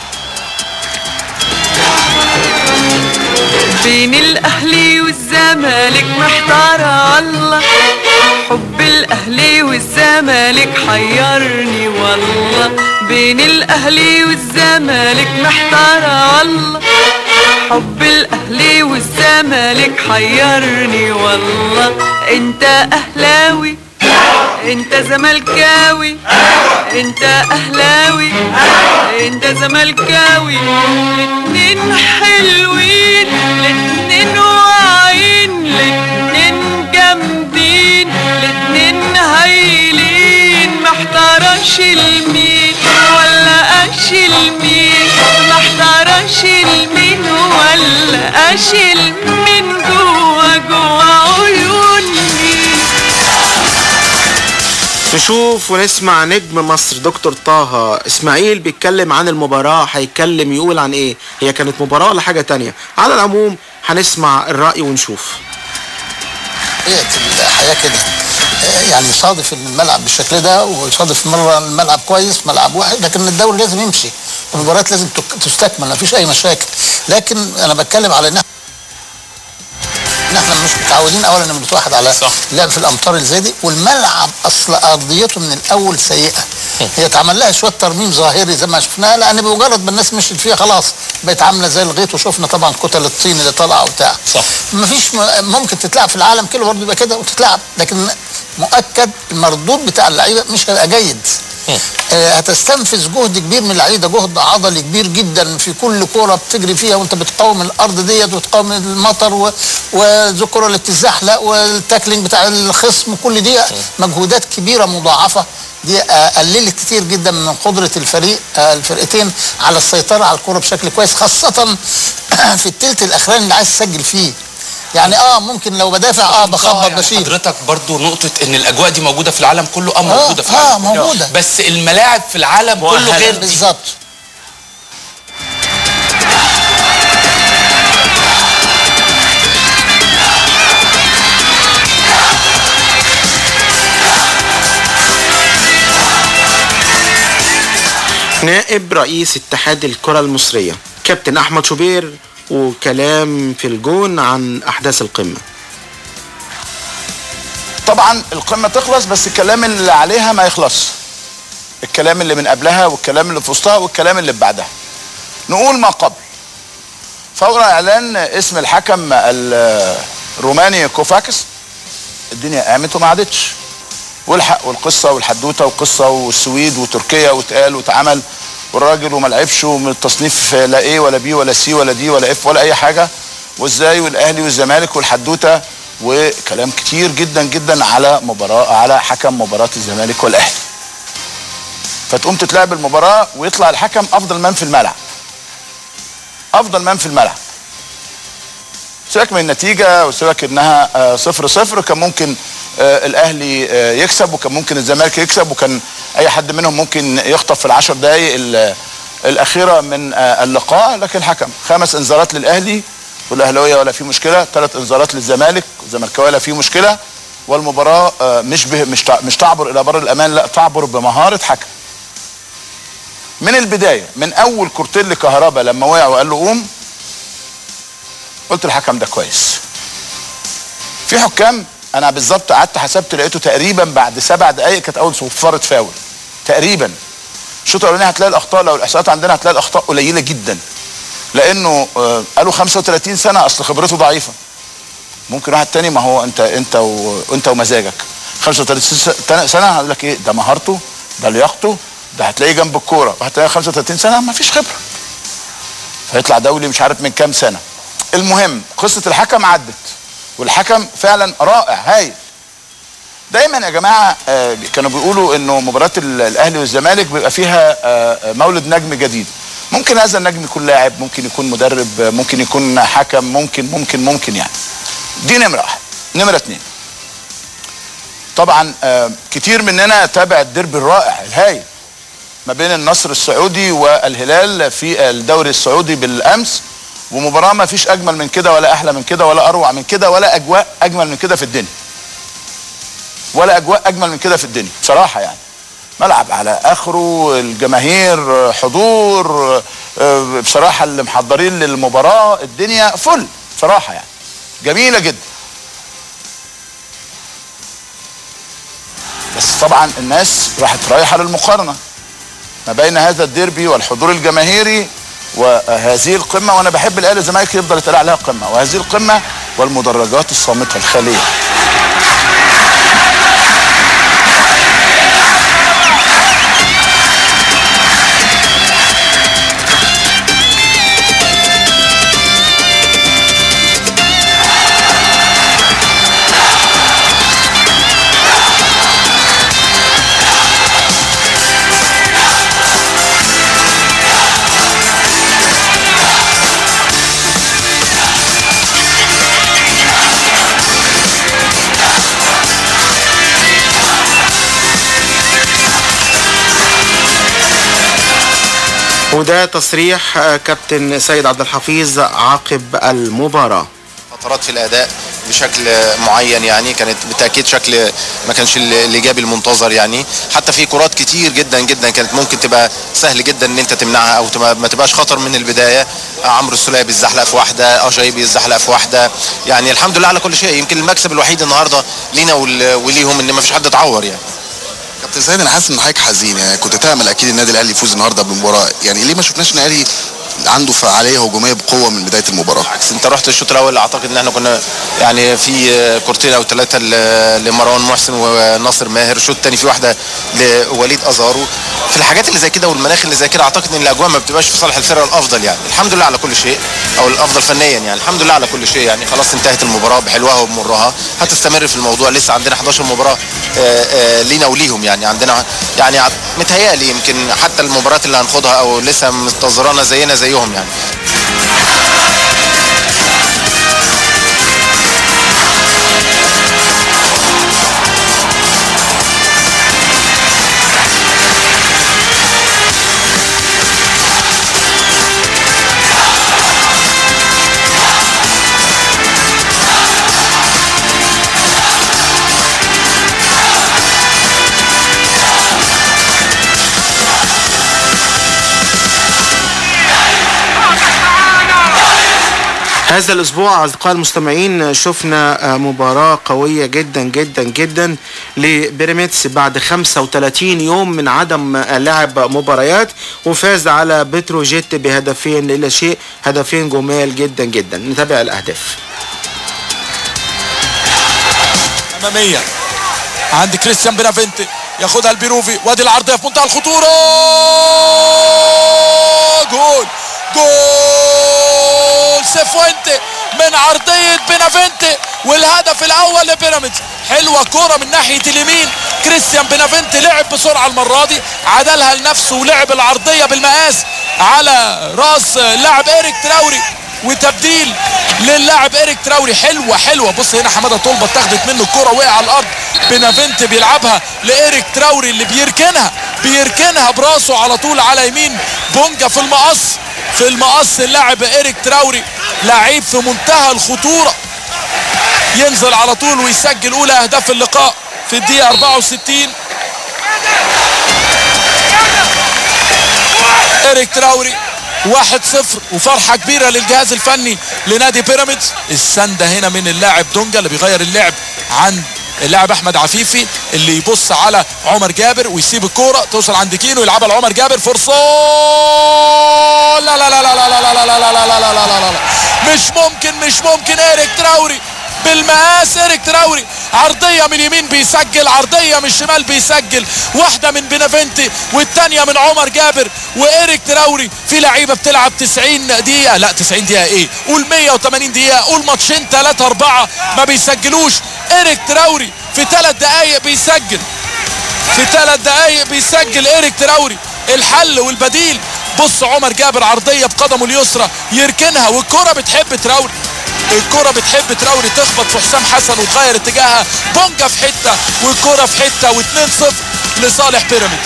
بين الاهلي والزمالك محتارة الله حب الاهلي والزمالك حيرني والله بين الاهلي والزمالك محتارة الله حب الاهلي والزمالك حيرني والله انت اهلاوي انت زملكاوي انت اهلاوي انت زملكاوي الاتنين حلوين الاتنين واعيين الاتنين جامدين الاتنين هايلين محتارش المين ولا اشيل مين محتارش المين ولا اشيل مين جوا جوا عيوني نشوف ونسمع نجم مصر دكتور طه اسماعيل بيتكلم عن المباراة هيتكلم يقول عن ايه هي كانت مباراة ولا حاجة تانية على العموم هنسمع الرأي ونشوف طبيعه الحياه كده آه، يعني يصادف ان الملعب بالشكل ده ويصادف مره الملعب كويس ملعب واحد لكن الدوري لازم يمشي المباريات لازم تك- تستكمل ما فيش اي مشاكل لكن انا بتكلم على ان إحنا- ان احنا مش متعودين اولا ان بنتواحد على اللعب في الامطار اللي زي دي والملعب اصل ارضيته من الاول سيئه هي اتعمل لها شويه ترميم ظاهري زي ما شفناها لان بمجرد ما الناس مشيت فيها خلاص بقت عامله زي الغيط وشفنا طبعا كتل الطين اللي طالعه وبتاع صح مفيش م- ممكن تتلعب في العالم كله برضه يبقى كده وتتلعب لكن مؤكد المردود بتاع اللعيبه مش هيبقى جيد آه، هتستنفذ جهد كبير من اللعيبه جهد عضلي كبير جدا في كل كوره بتجري فيها وانت بتقاوم الارض ديت وتقاوم المطر و- وزي الكوره اللي بتزحلق والتاكلينج بتاع الخصم كل دي مجهودات كبيره مضاعفه دي آه، قللت كتير جدا من قدره الفريق آه، الفرقتين على السيطره على الكوره بشكل كويس خاصه في الثلث الاخراني اللي عايز تسجل فيه يعني اه ممكن لو بدافع اه بخبط يعني بشيل حضرتك برضو نقطة ان الاجواء دي موجودة في العالم كله اه آه، موجودة في آه، العالم كله. موجودة. بس الملاعب في العالم كله غير دي بالظبط نائب رئيس اتحاد الكرة المصرية كابتن أحمد شوبير وكلام في الجون عن أحداث القمة طبعا القمه تخلص بس الكلام اللي عليها ما يخلص الكلام اللي من قبلها والكلام اللي في وسطها والكلام اللي بعدها نقول ما قبل فور اعلان اسم الحكم الروماني كوفاكس الدنيا قامت وما عادتش والحق والقصه والحدوته والقصه والسويد وتركيا واتقال واتعمل والراجل وما لعبش ومن التصنيف لا ايه ولا بي ولا سي ولا دي ولا اف ولا اي حاجه وازاي والاهلي والزمالك والحدوته وكلام كتير جدا جدا على مباراه على حكم مباراه الزمالك والاهلي فتقوم تتلعب المباراه ويطلع الحكم افضل من في الملعب افضل من في الملعب سيبك من النتيجه وسيبك انها آه، صفر صفر كان ممكن آه، الاهلي آه، يكسب وكان ممكن الزمالك يكسب وكان اي حد منهم ممكن يخطف في العشر دقائق ال- الاخيره من آه، اللقاء لكن حكم خمس انذارات للاهلي والاهلاويه ولا في مشكله ثلاث انذارات للزمالك والزملكاويه ولا في مشكله والمباراه آه، مش به مش تع- مش تعبر الى بر الامان لا تعبر بمهاره حكم من البدايه من اول كورتين لكهربا لما وقع وقال له قوم قلت الحكم ده كويس في حكام انا بالظبط قعدت حسبت لقيته تقريبا بعد سبع دقائق كانت اول صفاره فاول تقريبا الشوط الاولاني هتلاقي الاخطاء لو الاحصاءات عندنا هتلاقي الاخطاء قليله جدا لانه آه، قالوا 35 سنه اصل خبرته ضعيفه ممكن واحد تاني ما هو انت انت وانت ومزاجك 35 سنه هقول لك ايه ده مهارته ده لياقته ده هتلاقيه جنب الكوره واحد تاني 35 سنه ما فيش خبره فيطلع دولي مش عارف من كام سنه المهم قصه الحكم عدت والحكم فعلا رائع هايل دايما يا جماعه آه، كانوا بيقولوا انه مباراه ال- الاهلي والزمالك بيبقى فيها آه، مولد نجم جديد ممكن هذا النجم يكون لاعب ممكن يكون مدرب آه، ممكن يكون حكم ممكن ممكن ممكن يعني دي نمره واحد نمره اتنين طبعا آه، كتير مننا تابع الديربي الرائع الهايل ما بين النصر السعودي والهلال في الدوري السعودي بالامس ومباراه ما فيش اجمل من كده ولا احلى من كده ولا اروع من كده ولا اجواء اجمل من كده في الدنيا ولا اجواء اجمل من كده في الدنيا بصراحه يعني ملعب على اخره الجماهير حضور آه، بصراحه اللي محضرين للمباراه الدنيا فل بصراحه يعني جميله جدا بس طبعا الناس راحت رايحه للمقارنه ما بين هذا الديربي والحضور الجماهيري وهذه القمه وانا بحب الاهلي والزمالك يفضل يتقال عليها قمه وهذه القمه والمدرجات الصامته الخاليه وده تصريح آه، كابتن سيد عبد الحفيظ عقب المباراة فترات في الاداء بشكل معين يعني كانت بالتاكيد شكل ما كانش ال- الايجابي المنتظر يعني حتى في كرات كتير جدا جدا كانت ممكن تبقى سهل جدا ان انت تمنعها او تبقى ما تبقاش خطر من البدايه عمرو السوليه بيتزحلق في واحده اجاي بيتزحلق في واحده يعني الحمد لله على كل شيء يمكن المكسب الوحيد النهارده لينا وال- وليهم ان ما فيش حد اتعور يعني كابتن سيد انا حاسس ان حضرتك حزين يعني كنت تعمل اكيد النادي الاهلي يفوز النهارده بالمباراه يعني ليه ما شفناش الاهلي عنده فعاليه هجوميه بقوه من بدايه المباراه بالعكس انت رحت الشوط الاول اعتقد ان احنا كنا يعني في كورتين او ثلاثه ل- لمروان محسن وناصر ماهر الشوط الثاني في واحده لوليد ازارو في الحاجات اللي زي كده والمناخ اللي زي كده اعتقد ان الاجواء ما بتبقاش في صالح الفرقه الافضل يعني الحمد لله على كل شيء او الافضل فنيا يعني الحمد لله على كل شيء يعني خلاص انتهت المباراه بحلوها وبمرها هتستمر في الموضوع لسه عندنا 11 مباراه آه، آه، لينا وليهم يعني عندنا يعني ع- متهيألي يمكن حتى المباريات اللي هناخدها او لسه منتظرانا زينا زيهم يعني هذا الاسبوع اصدقائي المستمعين شفنا آه، مباراه قويه جدا جدا جدا لبيراميدز بعد 35 يوم من عدم آه، لعب مباريات وفاز على بتروجيت بهدفين لا شيء هدفين جمال جدا جدا نتابع الاهداف اماميه عند كريستيان بنافنتي ياخدها البيروفي وادي العرضيه في منتهى الخطوره جول جول سيفوينتي من عرضيه بنافنتي والهدف الاول لبيراميدز حلوه كوره من ناحيه اليمين كريستيان بنافنتي لعب بسرعه المره دي عدلها لنفسه ولعب العرضيه بالمقاس على راس لاعب ايريك تراوري وتبديل للاعب ايريك تراوري حلوه حلوه بص هنا حماده طلبه اتاخدت منه الكره وقع على الارض بنافنت بيلعبها لايريك تراوري اللي بيركنها بيركنها براسه على طول على يمين بونجا في المقص في المقص اللاعب ايريك تراوري لعيب في منتهى الخطوره ينزل على طول ويسجل اولى اهداف اللقاء في الدقيقه 64 ايريك تراوري واحد صفر وفرحة كبيرة للجهاز الفني لنادي بيراميدز السندة هنا من اللاعب دونجا اللي بيغير اللعب عن اللاعب احمد عفيفي اللي يبص على عمر جابر ويسيب الكوره توصل عند كينو يلعبها لعمر جابر فرصه لا لا لا لا لا لا لا لا لا لا لا لا لا لا لا مش ممكن مش ممكن ايريك تراوري بالمقاس ايريك تراوري عرضية من اليمين بيسجل عرضية من الشمال بيسجل واحدة من بنافنتي والتانية من عمر جابر وايريك تراوري في لعيبة بتلعب 90 دقيقة لا 90 دقيقة ايه قول 180 دقيقة قول ماتشين 3 4 ما بيسجلوش ايريك تراوري في 3 دقايق بيسجل في 3 دقايق بيسجل ايريك تراوري الحل والبديل بص عمر جابر عرضية بقدمه اليسرى يركنها والكرة بتحب تراوري الكرة بتحب تراوري تخبط في حسام حسن وتغير اتجاهها بونجا في حتة والكرة في حتة و2-0 لصالح بيراميدز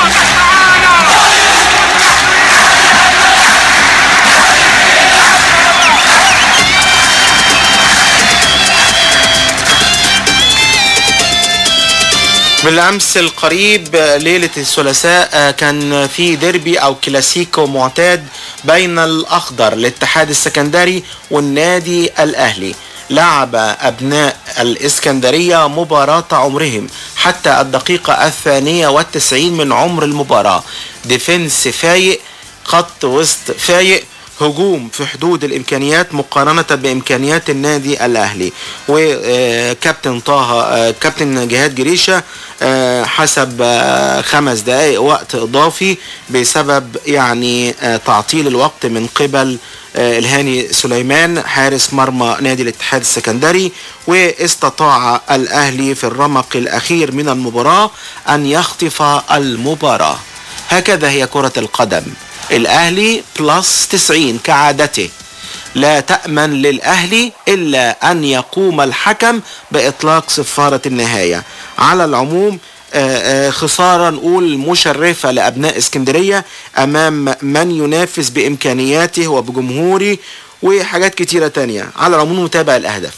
بالامس القريب ليله الثلاثاء كان في ديربي او كلاسيكو معتاد بين الاخضر الاتحاد السكندري والنادي الاهلي لعب ابناء الاسكندريه مباراه عمرهم حتى الدقيقه الثانيه والتسعين من عمر المباراه ديفنس فايق خط وسط فايق هجوم في حدود الامكانيات مقارنه بامكانيات النادي الاهلي وكابتن طه آه، كابتن جهاد جريشه آه، حسب آه، خمس دقائق وقت اضافي بسبب يعني آه، تعطيل الوقت من قبل آه، الهاني سليمان حارس مرمى نادي الاتحاد السكندري واستطاع الاهلي في الرمق الاخير من المباراه ان يخطف المباراه هكذا هي كره القدم الاهلي بلس 90 كعادته لا تأمن للأهلي إلا أن يقوم الحكم بإطلاق صفارة النهاية على العموم آه، آه، خسارة نقول مشرفة لأبناء اسكندرية أمام من ينافس بإمكانياته وبجمهوره وحاجات كتيرة تانية على العموم نتابع الأهداف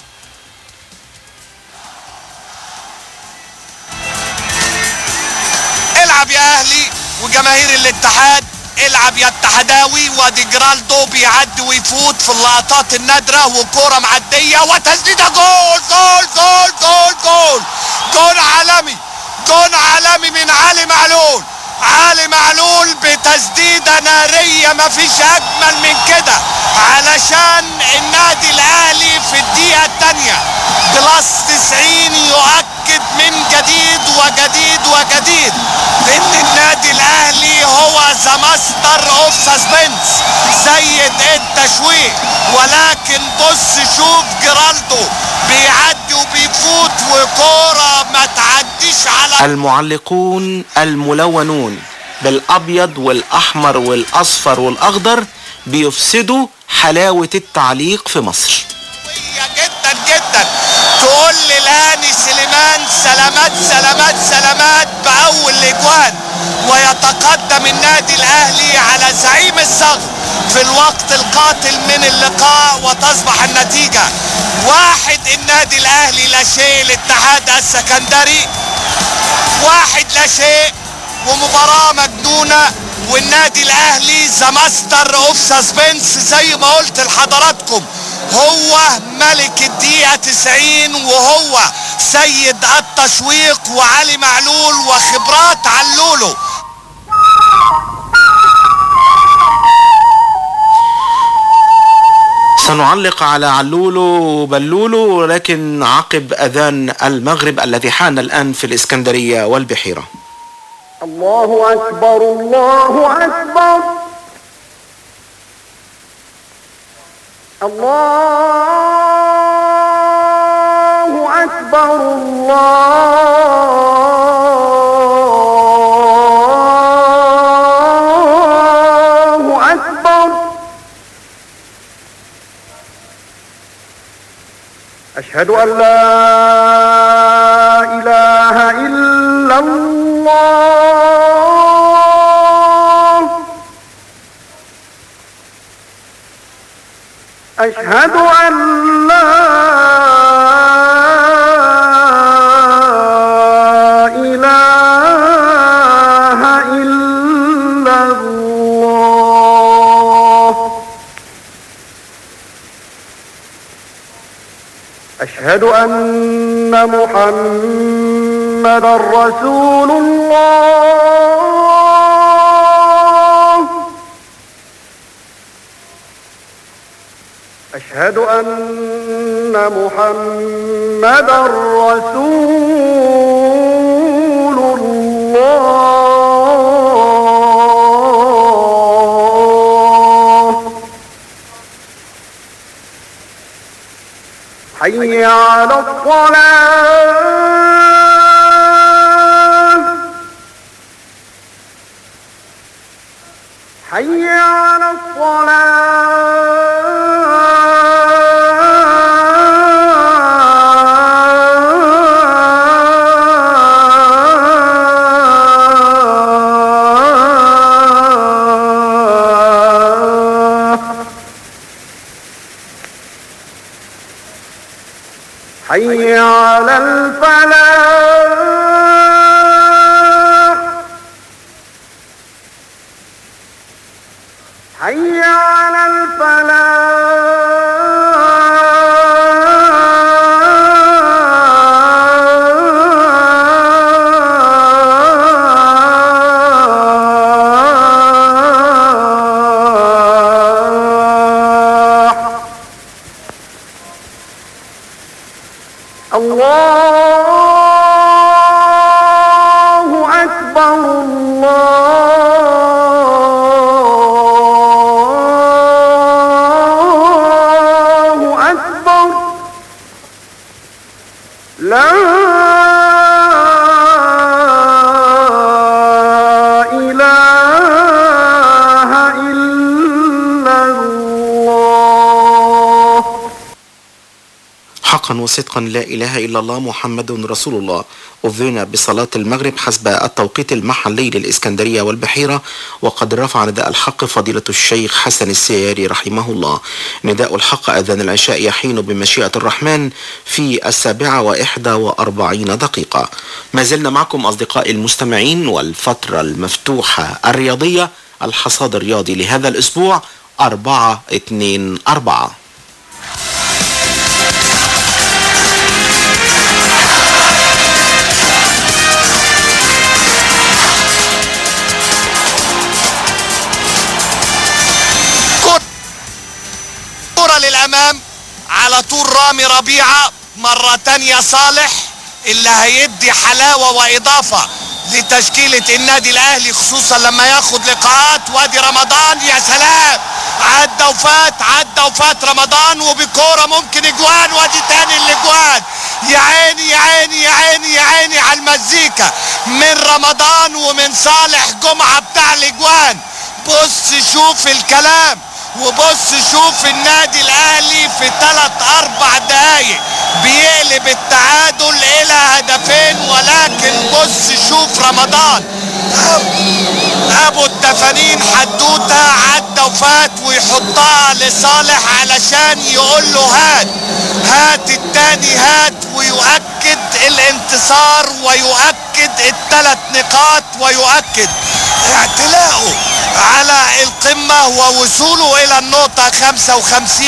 العب يا اهلي وجماهير الاتحاد العب يا اتحداوي وادي جرالدو بيعدي ويفوت في اللقطات النادرة وكرة معدية وتسديدة جول جول جول جول جول جول عالمي جول عالمي من علي معلول علي معلول بتسديدة نارية مفيش أجمل من كده علشان النادي الأهلي في الدقيقة الثانية بلس 90 يؤكد من جديد وجديد وجديد ان النادي الاهلي هو ذا ماستر اوف سسبنس سيد التشويق ولكن بص شوف جيرالدو بيعدي وبيفوت وكوره ما تعديش على المعلقون الملونون بالابيض والاحمر والاصفر والاخضر بيفسدوا حلاوه التعليق في مصر جدا جدا تقول لي لهاني سليمان سلامات سلامات سلامات باول الاجوان ويتقدم النادي الاهلي على زعيم الصغر في الوقت القاتل من اللقاء وتصبح النتيجة واحد النادي الاهلي لا شيء الاتحاد السكندري واحد لا شيء ومباراة مجنونة والنادي الاهلي ذا ماستر اوف سسبنس زي ما قلت لحضراتكم هو ملك الدقيقة 90 وهو سيد التشويق وعلي معلول وخبرات علولو سنعلق على علولو وبلولو ولكن عقب أذان المغرب الذي حان الآن في الإسكندرية والبحيرة الله أكبر الله أكبر الله أكبر الله أكبر أشهد أن لا إله إلا الله أشهد أن لا إله إلا الله أشهد أن محمد رسول الله أشهد أن محمد رسول الله حي على الصلاة حي على الصلاة حي على الفلاح حي على الفلاح الله أكبر الله أكبر لا إله إلا الله حقا وصدقا لا إله إلا الله محمد رسول الله أذن بصلاة المغرب حسب التوقيت المحلي للإسكندرية والبحيرة وقد رفع نداء الحق فضيلة الشيخ حسن السياري رحمه الله نداء الحق أذان العشاء يحين بمشيئة الرحمن في السابعة وإحدى وأربعين دقيقة ما زلنا معكم أصدقائي المستمعين والفترة المفتوحة الرياضية الحصاد الرياضي لهذا الأسبوع أربعة اتنين أربعة كرة للأمام على طول رامي ربيعة مرة تانية صالح اللي هيدي حلاوة وإضافة لتشكيلة النادي الأهلي خصوصا لما ياخد لقاءات وادي رمضان يا سلام عدى وفات عدى وفات رمضان وبكورة ممكن اجوان وادي تاني الاجوان يا عيني يا عيني يا عيني يا عيني على المزيكا من رمضان ومن صالح جمعة بتاع الاجوان بص شوف الكلام وبص شوف النادي الاهلي في ثلاث اربع دقايق بيقلب التعادل الى هدفين ولكن بص شوف رمضان ابو التفانين حدوته عدى وفات ويحطها لصالح علشان يقول له هات هات التاني هات ويؤكد الانتصار ويؤكد الثلاث نقاط ويؤكد اعتلاؤه على القمة ووصوله إلى النقطة 55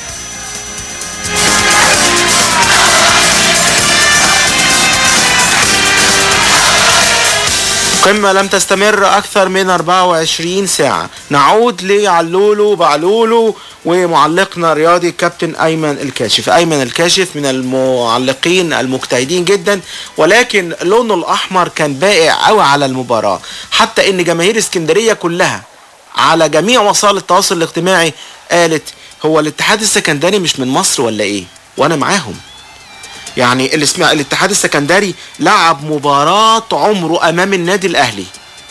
قمة لم تستمر أكثر من 24 ساعة نعود لعلولو بعلولو ومعلقنا الرياضي كابتن أيمن الكاشف أيمن الكاشف من المعلقين المجتهدين جدا ولكن لونه الأحمر كان بائع قوي على المباراة حتى إن جماهير اسكندرية كلها على جميع وسائل التواصل الاجتماعي قالت هو الاتحاد السكندري مش من مصر ولا ايه وانا معاهم يعني اللي اسمع الاتحاد السكندري لعب مباراة عمره امام النادي الاهلي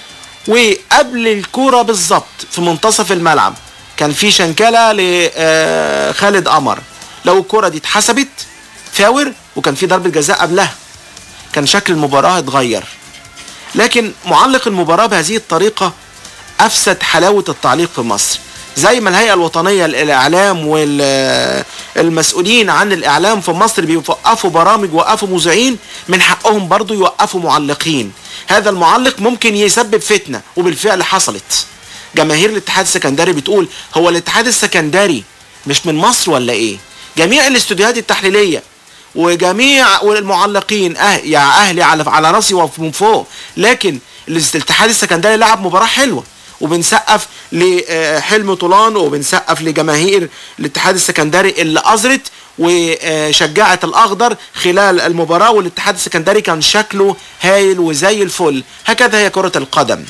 وقبل الكورة بالظبط في منتصف الملعب كان في شنكلة لخالد قمر لو الكورة دي اتحسبت فاور وكان في ضربة جزاء قبلها كان شكل المباراة اتغير لكن معلق المباراة بهذه الطريقة افسد حلاوه التعليق في مصر زي ما الهيئه الوطنيه للاعلام والمسؤولين عن الاعلام في مصر بيوقفوا برامج وقفوا مذيعين من حقهم برضو يوقفوا معلقين هذا المعلق ممكن يسبب فتنه وبالفعل حصلت جماهير الاتحاد السكندري بتقول هو الاتحاد السكندري مش من مصر ولا ايه جميع الاستوديوهات التحليليه وجميع المعلقين أه يا اهلي على على راسي ومن فوق لكن الاتحاد السكندري لعب مباراه حلوه وبنسقف لحلم طولان وبنسقف لجماهير الاتحاد السكندري اللي أزرت وشجعت الأخضر خلال المباراة والاتحاد السكندري كان شكله هايل وزي الفل هكذا هي كرة القدم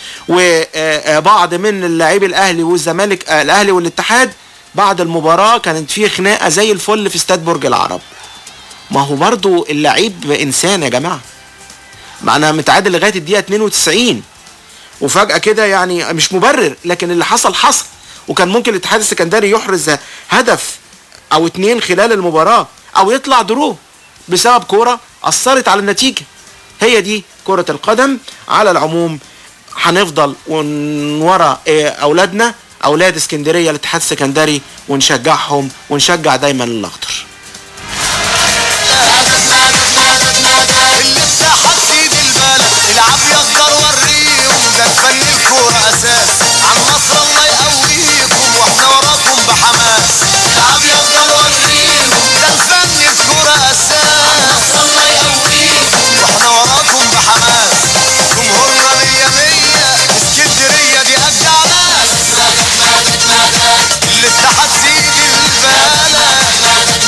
وبعض من اللاعبي الأهلي والزمالك الأهلي والاتحاد بعد المباراة كانت في خناقة زي الفل في استاد برج العرب ما هو برضو اللعيب إنسان يا جماعة معناها متعادل لغاية الدقيقة 92 وفجأة كده يعني مش مبرر لكن اللي حصل حصل وكان ممكن الاتحاد السكندري يحرز هدف او اتنين خلال المباراة او يطلع درو بسبب كورة اثرت على النتيجة هي دي كرة القدم على العموم هنفضل ورا اولادنا اولاد اسكندرية الاتحاد السكندري ونشجعهم ونشجع دايما الاخضر الاتحاد سيد البلد العب يقدر وريهم ده الفن الكورة اساس عن مصر الله يقويكم واحنا وراكم بحماس العب يقدر وريهم ده الفن الكورة اساس عن مصر الله يقويكم واحنا وراكم بحماس جمهورنا مية مية اسكندرية دي اشجع ناس الاتحاد سيد البلد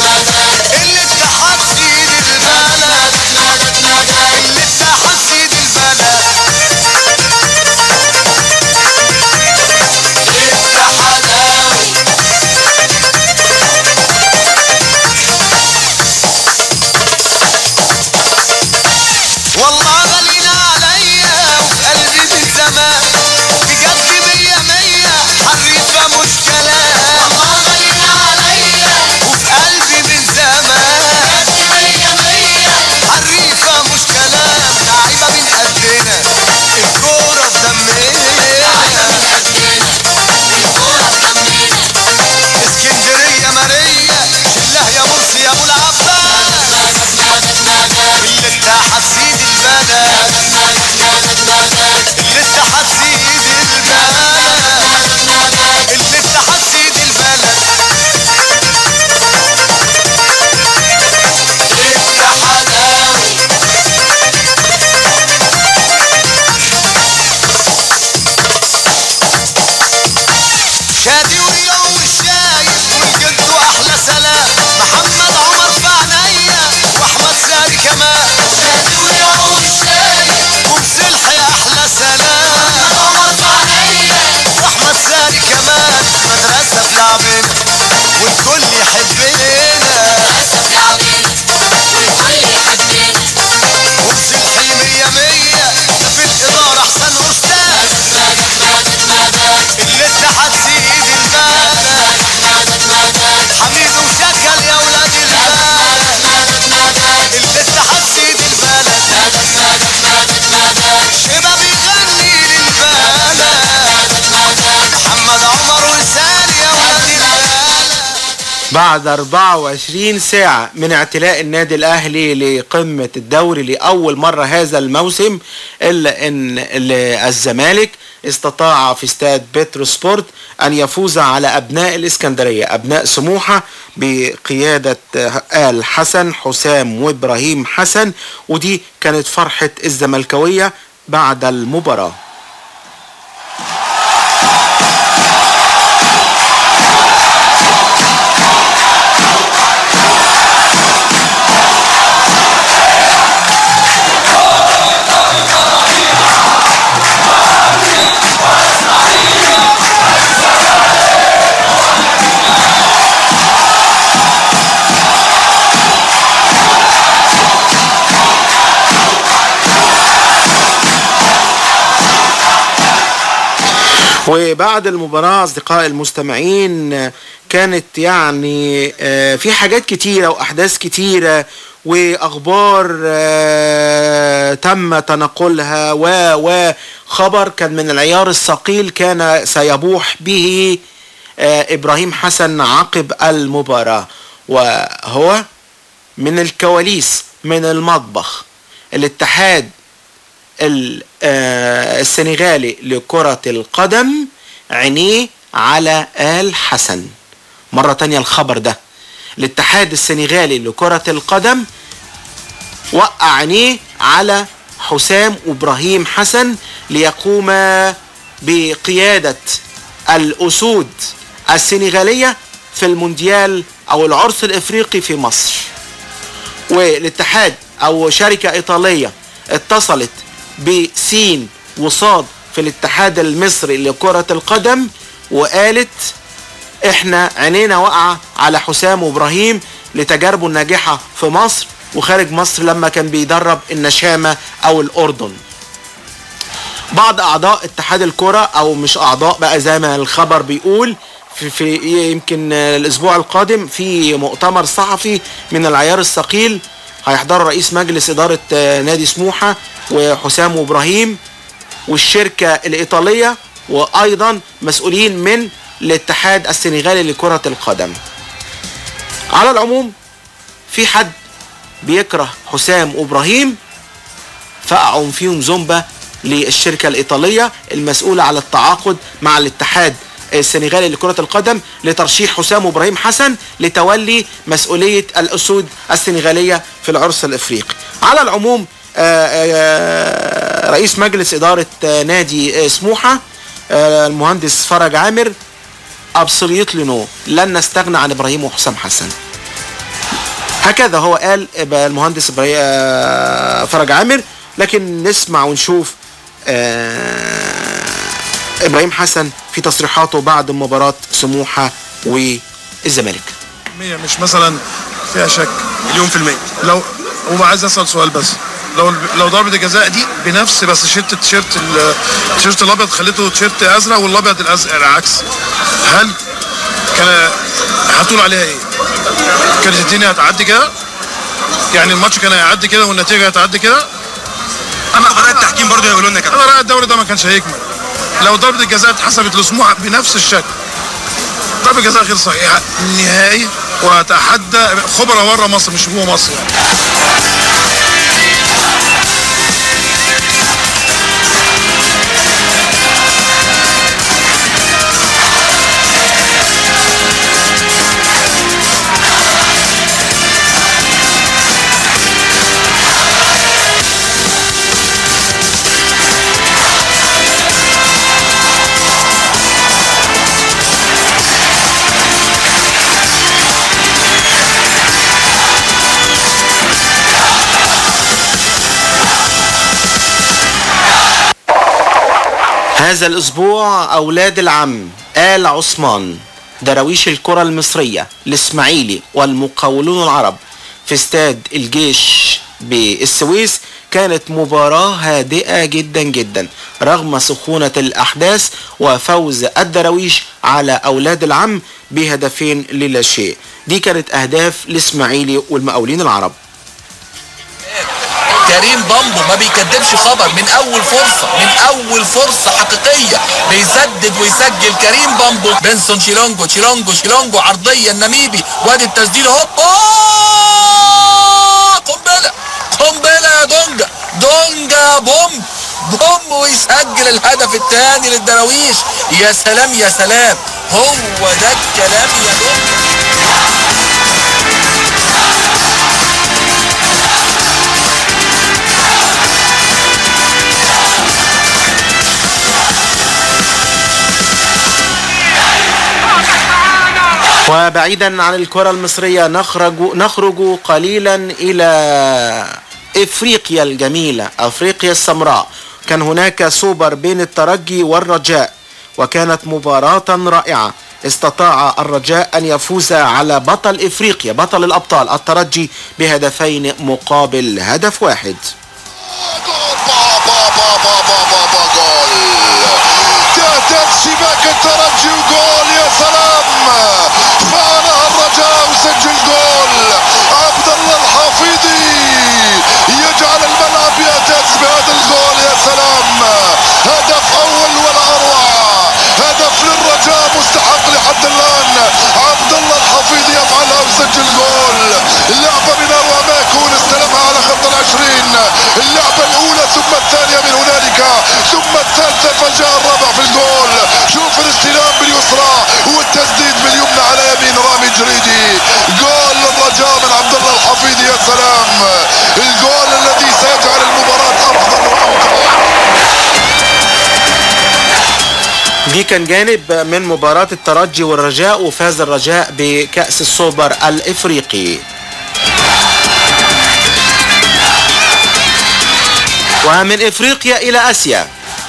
بعد 24 ساعة من اعتلاء النادي الأهلي لقمة الدوري لأول مرة هذا الموسم إلا أن ال- الزمالك استطاع في استاد بترو سبورت أن يفوز على أبناء الإسكندرية أبناء سموحة بقيادة آل حسن حسام وإبراهيم حسن ودي كانت فرحة الزملكاوية بعد المباراة وبعد المباراة أصدقاء المستمعين آه، كانت يعني آه، في حاجات كتيرة وأحداث كتيرة وأخبار آه، تم تنقلها و و خبر كان من العيار الثقيل كان سيبوح به آه، إبراهيم حسن عقب المباراة وهو من الكواليس من المطبخ الاتحاد ال- آه، السنغالي لكرة القدم عينيه على آل حسن مرة تانية الخبر ده الاتحاد السنغالي لكرة القدم وقع عينيه على حسام وابراهيم حسن ليقوما بقيادة الأسود السنغالية في المونديال أو العرس الإفريقي في مصر والاتحاد أو شركة إيطالية اتصلت بسين وصاد في الاتحاد المصري لكرة القدم وقالت احنا عينينا واقعة على حسام وابراهيم لتجاربه الناجحة في مصر وخارج مصر لما كان بيدرب النشامة او الاردن بعض اعضاء اتحاد الكرة او مش اعضاء بقى زي ما الخبر بيقول في, في يمكن الاسبوع القادم في مؤتمر صحفي من العيار الثقيل هيحضر رئيس مجلس ادارة آه، نادي سموحة وحسام وابراهيم والشركة الايطالية وايضا مسؤولين من الاتحاد السنغالي لكرة القدم على العموم في حد بيكره حسام وابراهيم فقعوا فيهم زومبا للشركة الإيطالية المسؤولة على التعاقد مع الاتحاد السنغالي لكرة القدم لترشيح حسام وابراهيم حسن لتولي مسؤولية الأسود السنغالية في العرس الإفريقي على العموم آه، آه، رئيس مجلس إدارة آه، نادي آه، سموحة آه، المهندس فرج عامر ابسوليوتلي نو لن نستغنى عن ابراهيم وحسام حسن هكذا هو قال المهندس إبراهيم- آه، فرج عامر لكن نسمع ونشوف آه، ابراهيم حسن في تصريحاته بعد مباراة سموحة والزمالك مية مش مثلا فيها شك مليون في المية لو هو عايز اسال سؤال بس لو لو ضربة الجزاء دي بنفس بس شلت التيشيرت ال- التيشيرت الابيض خليته تيشيرت ازرق والابيض الازرق العكس هل كان هتقول عليها ايه؟ كانت الدنيا هتعدي كده؟ يعني الماتش كان هيعدي كده والنتيجه هتعدي كده؟ انا خبراء التحكيم برضه هيقولوا لنا كده انا رايي الدوري ده ما كانش هيكمل لو ضربة الجزاء اتحسبت لسموحة بنفس الشكل ضربة جزاء غير صحيحة نهائي واتحدى خبراء بره مصر مش جوه مصر يعني. هذا الأسبوع أولاد العم آل عثمان دراويش الكرة المصرية الإسماعيلي والمقاولون العرب في استاد الجيش بالسويس كانت مباراة هادئة جدا جدا رغم سخونة الأحداث وفوز الدراويش على أولاد العم بهدفين للا شيء دي كانت أهداف الإسماعيلي والمقاولين العرب كريم بامبو ما بيكدبش خبر من اول فرصة من اول فرصة حقيقية بيسدد ويسجل كريم بامبو بنسون شيلونجو شيلونجو شيلونجو عرضية النميبي وادي التسديد اهو أوه! قنبلة قنبلة يا دونجا دونجا بوم بوم ويسجل الهدف الثاني للدراويش يا سلام يا سلام هو ده الكلام يا دونجا وبعيدا عن الكرة المصرية نخرج نخرج قليلا إلى إفريقيا الجميلة أفريقيا السمراء كان هناك سوبر بين الترجي والرجاء وكانت مباراة رائعة استطاع الرجاء أن يفوز على بطل إفريقيا بطل الأبطال الترجي بهدفين مقابل هدف واحد تهدف شباك الترجي وجول يا سلام فعلها الرجاء وسجل جول عبد الله الحافظي يجعل الملعب يهتز بهذا الجول يا سلام هدف اول ولا اروع هدف للرجاء مستحق لحد الان عبد الله الحفيظي يفعلها ويسجل جول اللعبه من اروع ما يكون استلمها على خط العشرين اللعبه الاولى ثم الثانيه من هنالك ثم الثالثه فجاء الرابع في الجول شوف الاستلام باليسرى والتسديد باليمنى على يمين رامي جريدي جول للرجاء من عبد الله الحفيظي يا سلام الجول الذي سيجعل المباراه افضل دي كان جانب من مباراة الترجي والرجاء وفاز الرجاء بكأس السوبر الإفريقي ومن إفريقيا إلى آسيا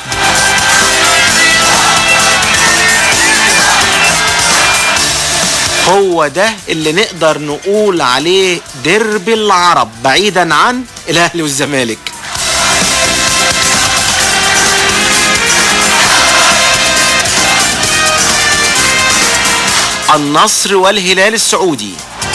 هو ده اللي نقدر نقول عليه درب العرب بعيدا عن الأهلي والزمالك النصر والهلال السعودي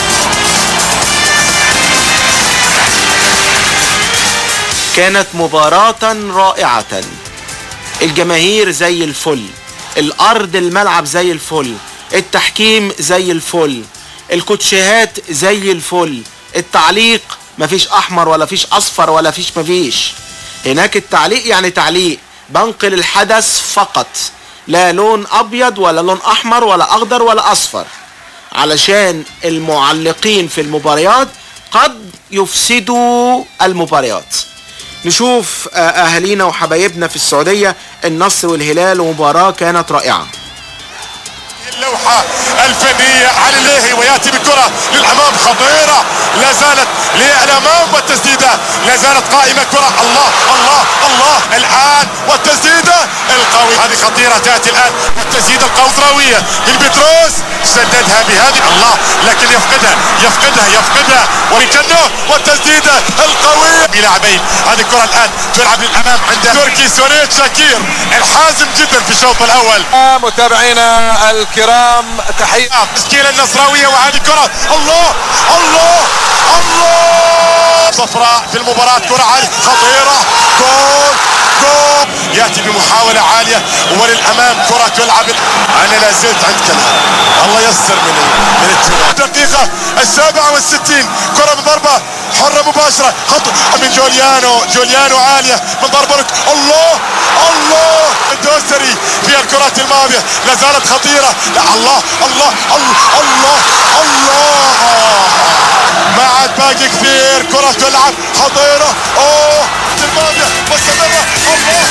كانت مباراة رائعة الجماهير زي الفل الأرض الملعب زي الفل التحكيم زي الفل الكوتشيهات زي الفل التعليق مفيش أحمر ولا فيش أصفر ولا فيش مفيش هناك التعليق يعني تعليق بنقل الحدث فقط لا لون ابيض ولا لون احمر ولا اخضر ولا اصفر علشان المعلقين في المباريات قد يفسدوا المباريات نشوف آه، اهالينا وحبايبنا في السعوديه النصر والهلال ومباراه كانت رائعه اللوحة الفنية علي الليهي وياتي بالكرة للأمام خطيرة لا زالت للأمام والتسديدة لا زالت قائمة كرة الله الله الله الآن والتسديدة القوي هذه خطيرة تأتي الآن والتسديدة القوطراوية للبتروس سددها بهذه الله لكن يفقدها يفقدها يفقدها ولكنه والتسديدة القوية بلاعبين هذه الكرة الآن تلعب للأمام عند تركي سونيت شاكير الحازم جدا في الشوط الأول متابعينا الكرام تحية تشكيلة النصراوية وهذه الكرة الله الله الله صفراء في المباراة كرة عالية خطيرة جول جول يأتي بمحاولة عالية وللأمام كرة تلعب أنا لا زلت عند كلام الله يسر من من التمام الدقيقة السابعة والستين كرة من ضربة حرة مباشرة خط من جوليانو جوليانو عالية من ضربة رك... الله الله الدوسري في الكرات الماضية لا زالت خطيرة لا الله الله الله الله الله ما عاد باقي كثير كرة تلعب خطيرة اوه الماضية مستمرة الله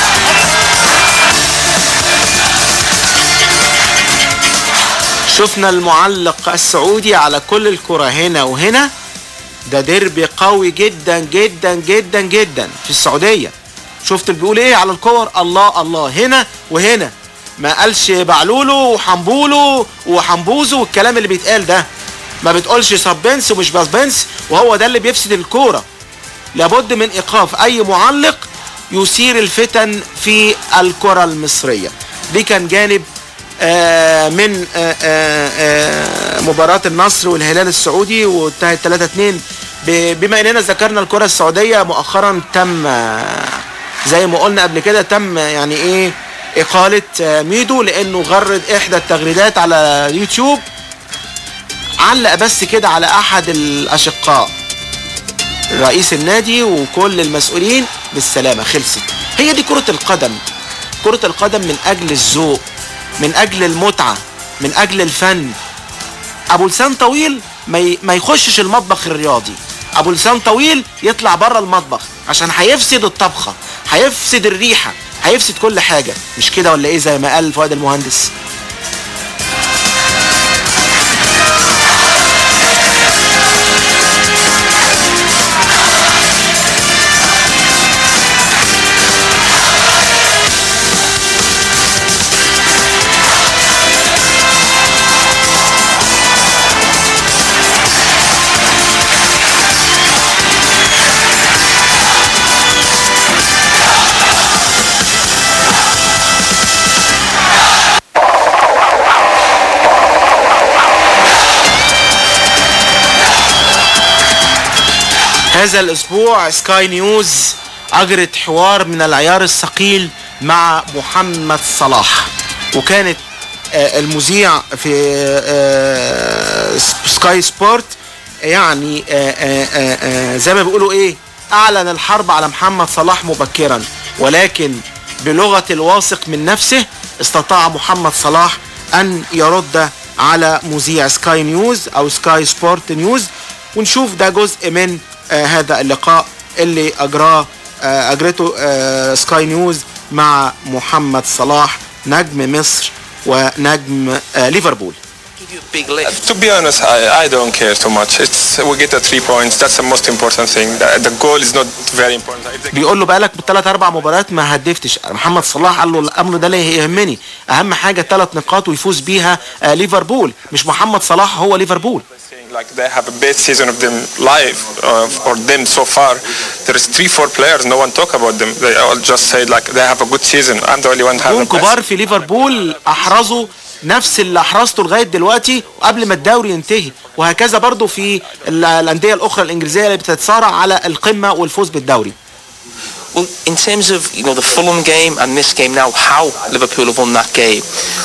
شفنا المعلق السعودي على كل الكرة هنا وهنا ده ديربي قوي جدا جدا جدا جدا في السعودية شفت اللي بيقول ايه على الكور الله الله هنا وهنا ما قالش بعلولو وحنبولو وحنبوزو والكلام اللي بيتقال ده ما بتقولش سبنس ومش بسبنس وهو ده اللي بيفسد الكورة لابد من ايقاف اي معلق يثير الفتن في الكرة المصرية دي كان جانب آه، من آه، آه، آه، مباراة النصر والهلال السعودي وانتهت 3-2 ب- بما اننا ذكرنا الكره السعوديه مؤخرا تم آه، زي ما قلنا قبل كده تم يعني ايه اقاله آه، ميدو لانه غرد احدى التغريدات على يوتيوب علق بس كده على احد الاشقاء رئيس النادي وكل المسؤولين بالسلامه خلصت هي دي كره القدم كره القدم من اجل الذوق من اجل المتعه من اجل الفن ابو لسان طويل ما ي- ما يخشش المطبخ الرياضي ابو لسان طويل يطلع بره المطبخ عشان هيفسد الطبخه هيفسد الريحه هيفسد كل حاجه مش كده ولا ايه زي ما قال فؤاد المهندس هذا الاسبوع سكاي نيوز اجرت حوار من العيار الثقيل مع محمد صلاح وكانت آه، المذيع في آه، سكاي سبورت يعني آه، آه، آه، آه، زي ما بيقولوا ايه اعلن الحرب على محمد صلاح مبكرا ولكن بلغة الواثق من نفسه استطاع محمد صلاح ان يرد على مذيع سكاي نيوز او سكاي سبورت نيوز ونشوف ده جزء من آه هذا اللقاء اللي اجراه آه اجرته آه سكاي نيوز مع محمد صلاح نجم مصر ونجم آه ليفربول big lift. To be honest, I, I don't care too much. It's we get the three points. That's the most important thing. The, the goal is not very important. If the بيقول له بقالك بالثلاث اربع مباريات ما هدفتش محمد صلاح قال له الامر ده لا يهمني اهم حاجه ثلاث نقاط ويفوز بيها آه ليفربول مش محمد صلاح هو ليفربول saying like they have a best season of them live uh, or them so far. There is three, four players. No one talk about them. They all just say like they have a good season. I'm the only one who have نجوم a best. كبار في ليفربول احرزوا نفس اللي احرزته لغايه دلوقتي قبل ما الدوري ينتهي وهكذا برضو في ال- الانديه الاخرى الانجليزيه اللي بتتصارع على القمه والفوز بالدوري Well, in terms of you know the Fulham game and this game now, how Liverpool have won that game,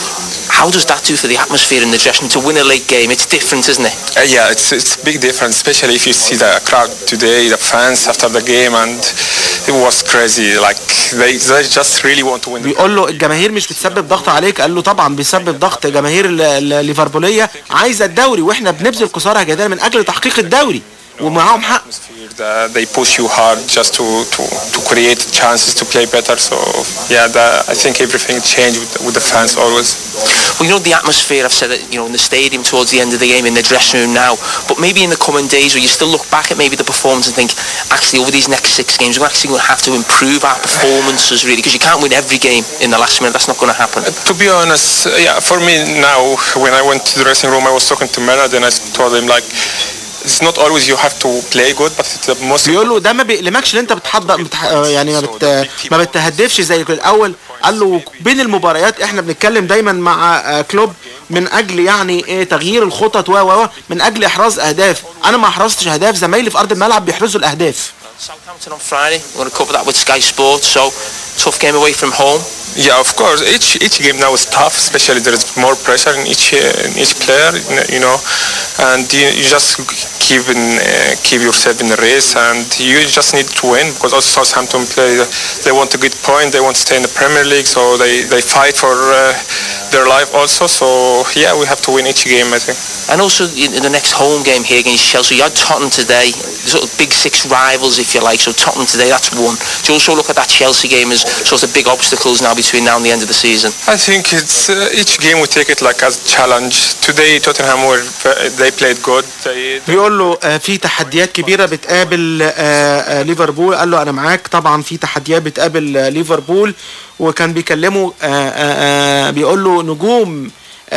how does that do for the atmosphere in the dressing room to win a late game? It's different, isn't it? Uh, yeah, it's it's a big difference, especially if you see the crowd today, the fans after the game, and it was crazy. Like they they just really want to win. The بيقول له الجماهير مش بتسبب ضغط عليك قال له طبعا بيسبب ضغط جماهير ال- ال- الليفربوليه عايزه الدوري واحنا بنبذل قصارى جدال من اجل تحقيق الدوري ومعاهم حق Uh, they push you hard just to, to, to create chances to play better. So yeah, the, I think everything changed with, with the fans always. Well, you know the atmosphere. I've said it. You know in the stadium towards the end of the game, in the dressing room now. But maybe in the coming days, where you still look back at maybe the performance and think, actually over these next six games, we're actually going to have to improve our performances really, because you can't win every game in the last minute. That's not going to happen. To be honest, uh, yeah, for me now, when I went to the dressing room, I was talking to Menard and I told him like, it's not always you have to play good, but it's the most. بيقول له ده ما بيألمكش ان انت بتحضر بتح... يعني ما, بت... ما بتهدفش زي الاول قال له بين المباريات احنا بنتكلم دايما مع آه، كلوب من اجل يعني ايه تغيير الخطط و و و من اجل احراز اهداف انا ما احرزتش اهداف زمايلي في ارض الملعب بيحرزوا الاهداف Southampton on Friday. We're going to cover that with Sky Sports. So tough game away from home. Yeah, of course. Each each game now is tough, especially there is more pressure in each uh, in each player, you know, and you, you just keep in uh, keep yourself in the race, and you just need to win because also Southampton play. They want to get point, they want to stay in the Premier League, so they they fight for uh, their life also. So yeah, we have to win each game, I think. And also in, in the next home game here against Chelsea, you had Tottenham today, sort of big six rivals if you like. So Tottenham today, that's one. Do you also look at that Chelsea game as sort of big obstacles now between now and the end of the season? I think it's uh, each game we take it like as a challenge. Today Tottenham were they played good. They, بيقول له آه، في تحديات كبيره بتقابل آه، آه، ليفربول قال له انا معاك طبعا في تحديات بتقابل آه، ليفربول وكان بيكلمه آه، آه، آه، بيقول له نجوم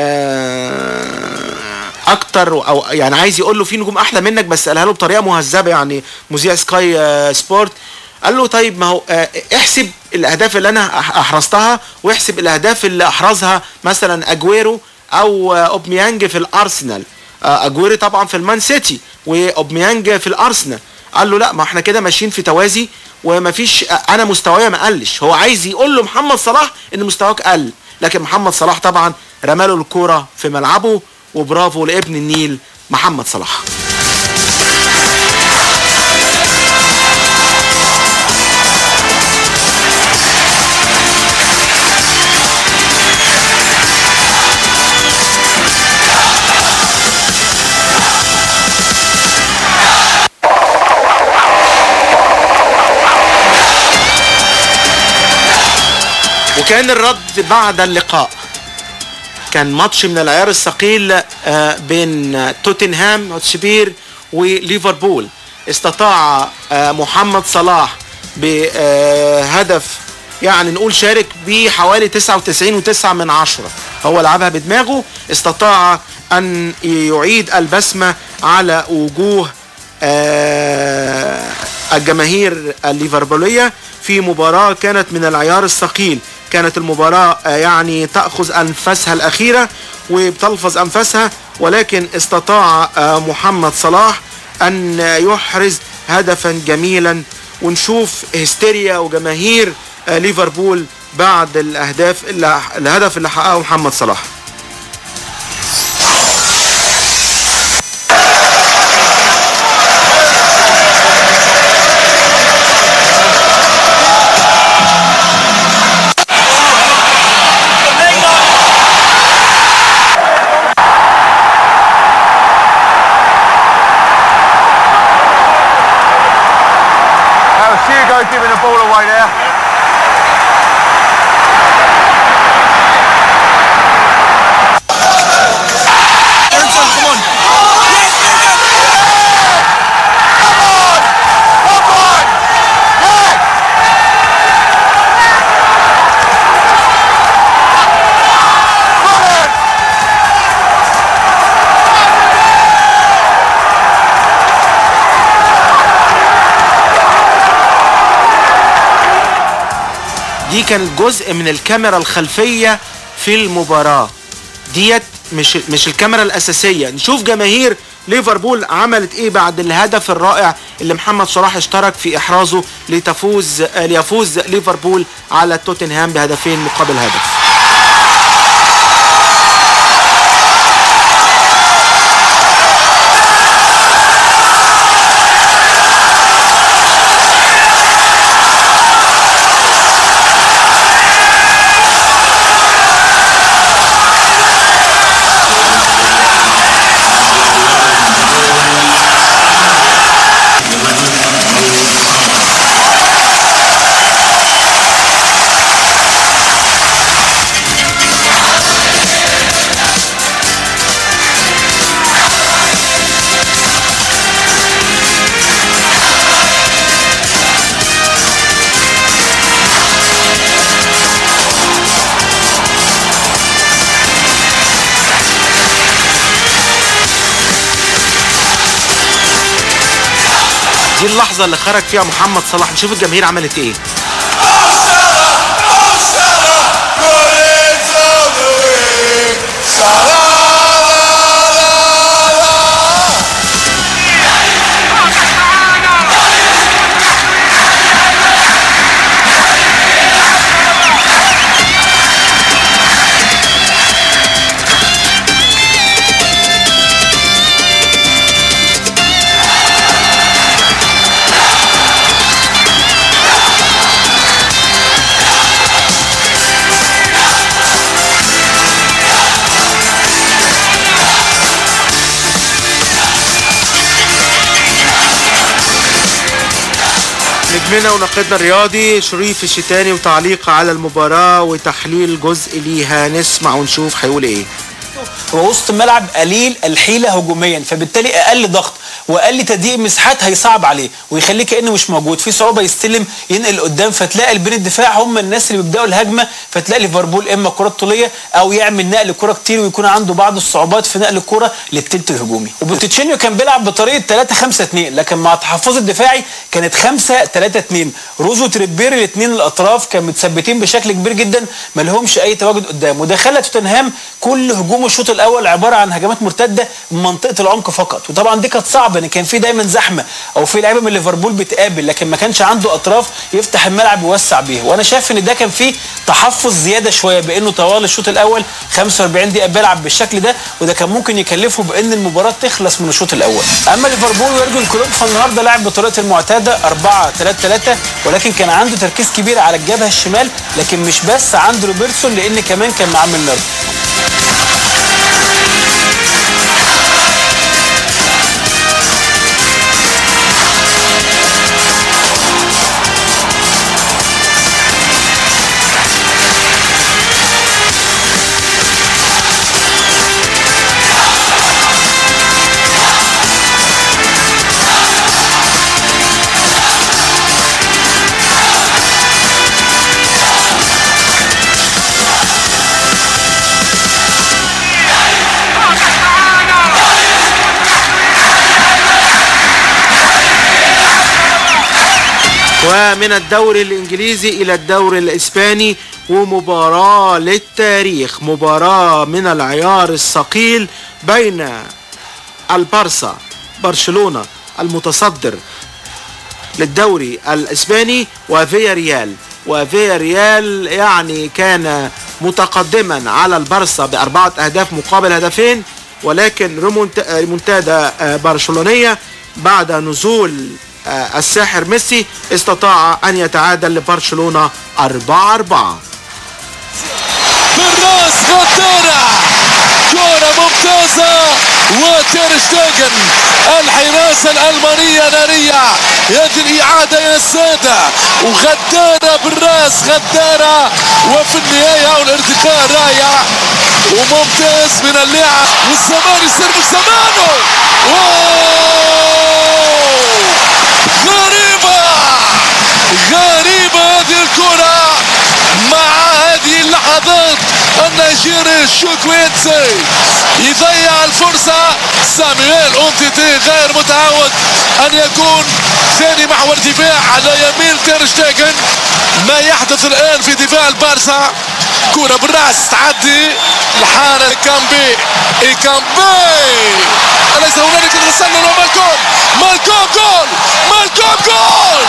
آه، اكتر او يعني عايز يقول له في نجوم احلى منك بس قالها له بطريقه مهذبه يعني مذيع سكاي آه، سبورت قال له طيب ما هو آه، احسب الاهداف اللي انا أح- احرزتها واحسب الاهداف اللي احرزها مثلا اجويرو او آه، اوبميانج في الارسنال آه، اجويري طبعا في المان سيتي واوبميانج في الارسنال قال له لا ما احنا كده ماشيين في توازي ومفيش انا مستواي ما قلش هو عايز يقول له محمد صلاح ان مستواك قل لكن محمد صلاح طبعا رماله الكوره في ملعبه وبرافو لابن النيل محمد صلاح وكان الرد بعد اللقاء كان ماتش من العيار الثقيل آه، بين توتنهام هوتسبير وليفربول استطاع آه، محمد صلاح بهدف يعني نقول شارك بحوالي 99 و9 من عشرة هو لعبها بدماغه استطاع أن يعيد البسمة على وجوه آه، الجماهير الليفربولية في مباراة كانت من العيار الثقيل كانت المباراة آه، يعني تأخذ أنفاسها الأخيرة وبتلفظ أنفاسها ولكن استطاع آه، محمد صلاح أن يحرز هدفا جميلا ونشوف هستيريا وجماهير آه، ليفربول بعد الأهداف اللي الهدف اللي حققه محمد صلاح That was Hugo giving the ball away there. دي كان جزء من الكاميرا الخلفية في المباراة ديت مش مش الكاميرا الأساسية نشوف جماهير ليفربول عملت ايه بعد الهدف الرائع اللي محمد صلاح اشترك في احرازه لتفوز آه، ليفوز ليفربول على توتنهام بهدفين مقابل هدف دي اللحظة اللي خرج فيها محمد صلاح نشوف الجماهير عملت ايه نجمنا ونقدنا الرياضي شريف الشتاني وتعليق على المباراة وتحليل جزء ليها نسمع ونشوف هيقول ايه هو وسط الملعب قليل الحيله هجوميا فبالتالي اقل ضغط واقل تضييق مساحات هيصعب عليه ويخليه كانه مش موجود في صعوبه يستلم ينقل قدام فتلاقي البين الدفاع هم الناس اللي بيبداوا الهجمه فتلاقي ليفربول اما كرات طوليه او يعمل نقل كره كتير ويكون عنده بعض الصعوبات في نقل الكره للتلت الهجومي وبوتيتشينيو كان بيلعب بطريقه 3 5 2 لكن مع تحفظ الدفاعي كانت 5 3 2 روزو تريبيري الاثنين الاطراف كانوا متثبتين بشكل كبير جدا ما لهمش اي تواجد قدام وده خلى توتنهام كل هجومه الشوط الاول الاول عباره عن هجمات مرتده من منطقه العمق فقط وطبعا دي كانت صعبه ان كان في دايما زحمه او في لعيبه من ليفربول بتقابل لكن ما كانش عنده اطراف يفتح الملعب ويوسع بيها وانا شايف ان ده كان فيه تحفظ زياده شويه بانه طوال الشوط الاول 45 دقيقه بيلعب بالشكل ده وده كان ممكن يكلفه بان المباراه تخلص من الشوط الاول اما ليفربول ويورجن كلوب فالنهارده لعب بطريقته المعتاده 4 3 3 ولكن كان عنده تركيز كبير على الجبهه الشمال لكن مش بس عنده روبرتسون لان كمان كان معاه ميلنر ومن الدوري الانجليزي الى الدوري الاسباني ومباراة للتاريخ مباراة من العيار الثقيل بين البارسا برشلونة المتصدر للدوري الاسباني وفيا ريال وفيا ريال يعني كان متقدما على البارسا باربعه اهداف مقابل هدفين ولكن ريمونت- ريمونتادا آه، برشلونيه بعد نزول آه، الساحر ميسي استطاع ان يتعادل لبرشلونه 4 4 بالراس غدارة كرة ممتازة وتير شتيجن الحراسة الألمانية نارية يد الإعادة يا السادة وغدارة بالراس غدارة وفي النهاية والارتقاء رائع وممتاز من اللاعب والزمان يصير مش زمانه أوه! غريبة غريبة هذه الكرة مع هذه اللحظات النيجيري شوكويتسي يضيع الفرصة سامويل أومتيتي غير متعود أن يكون ثاني محور دفاع على يمين تير شتيجن ما يحدث الآن في دفاع البارسا كرة بالرأس تعدي الحارة كامبي إيكامبي أليس هنالك تسلل ومالكوم مالكوم جول مالكوم جول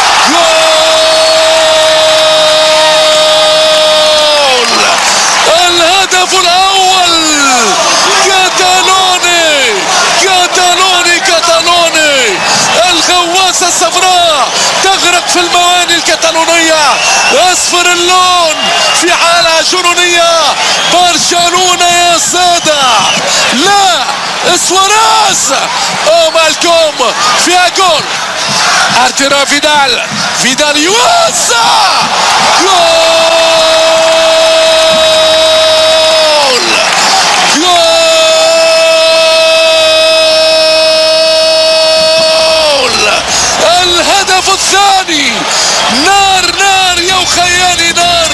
جول الهدف الأول كاتالوني كاتالوني كاتالوني الغواصة الصفراء تغرق في المواني الكتالونية أصفر اللون في حالة جنونية برشلونة يا سادة لا اسواريز او مالكوم فيها جول ارتيرو فيدال فيدال يوسع جول جول الهدف الثاني نار نار يا خيالي نار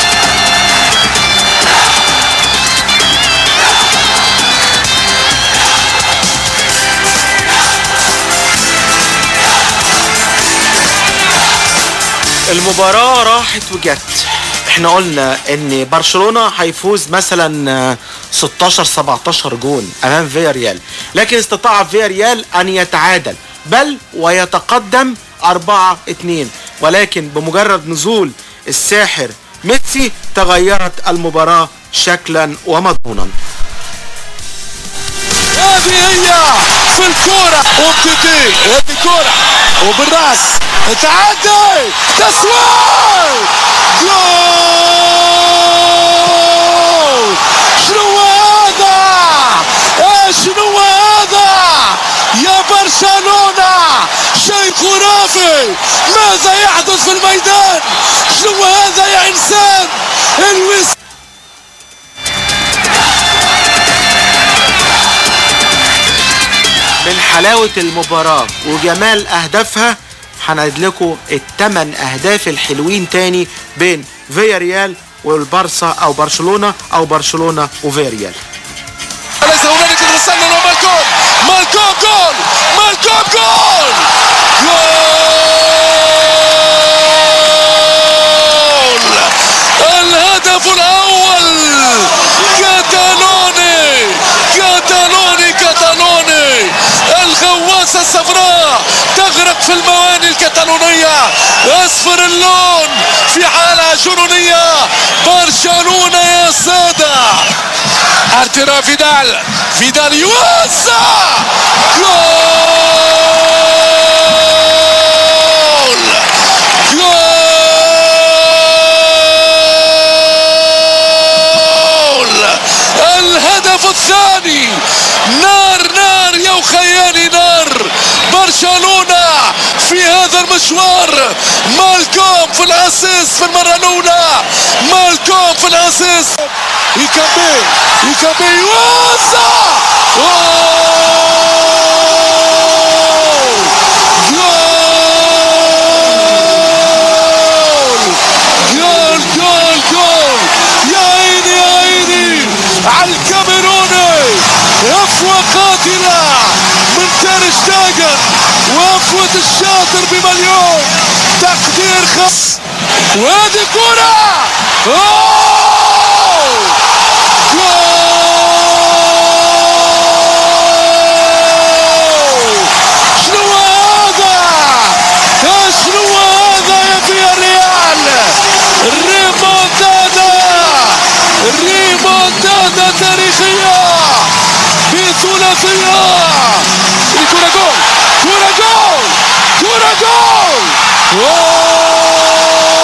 المباراة راحت وجت احنا قلنا ان برشلونة هيفوز مثلا آه، 16 17 جون امام فيا ريال لكن استطاع فيا ريال ان يتعادل بل ويتقدم 4 2 ولكن بمجرد نزول الساحر ميسي تغيرت المباراة شكلا ومضمونا هذه هي في الكورة وبتدي هذه كورة وبالراس تعدي تسويق جول شنو هذا ايش شنو هذا يا برشلونة شيء خرافي ماذا يحدث في الميدان شنو هذا يا انسان الويس من حلاوة المباراة وجمال أهدافها هنعيد لكم الثمان أهداف الحلوين تاني بين فيا ريال والبارسا أو برشلونة أو برشلونة وفيا ريال ليس هنالك تسلل ومالكوم مالكوم جول مالكوم جول جول الهدف الاول كاتالوني في المواني الكتالونية اصفر اللون في حالة جنونية برشلونة يا سادة ارترا فيدال فيدال يوسع جول جول الهدف الثاني نار نار يا وخيالي نار برشلونة في هذا المشوار مالكوم في الاسيس في المرة الأولى مالكوم في الاسيس يكمل يكمل يوسع جول جول جول يا عيني يا عيني على الكاميروني عفوة قاتلة من تير شتاجن وعفوة الشاطر بمليون تقدير خاص وهذه كرة أوه! جول! شنو هذا؟ شنو هذا يا فياريال؟ ريمونتادا ريمونتادا تاريخية بثلاثية الكرة جول كرة جول كرة جول أوه!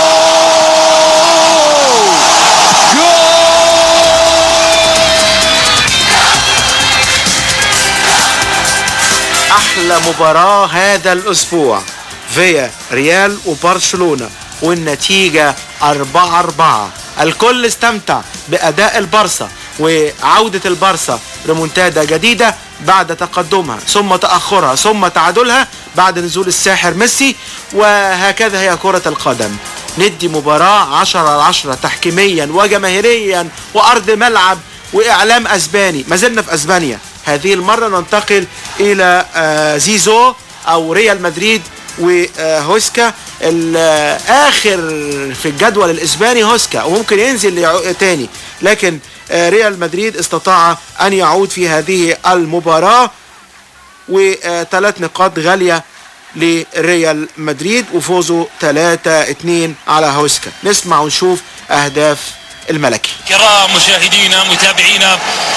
احلى مباراة هذا الاسبوع فيا ريال وبرشلونة والنتيجة 4 4 الكل استمتع باداء البارسا وعودة البارسا ريمونتادا جديدة بعد تقدمها ثم تأخرها ثم تعادلها بعد نزول الساحر ميسي وهكذا هي كرة القدم ندي مباراة 10 على 10 تحكيميا وجماهيريا وأرض ملعب وإعلام أسباني ما زلنا في أسبانيا هذه المرة ننتقل إلى آه، زيزو أو ريال مدريد وهوسكا الآخر في الجدول الإسباني هوسكا وممكن ينزل يعو- تاني لكن آه، ريال مدريد استطاع أن يعود في هذه المباراة وثلاث نقاط غالية لريال مدريد وفوزه 3-2 على هوسكا نسمع ونشوف أهداف الملكي كرام مشاهدينا متابعينا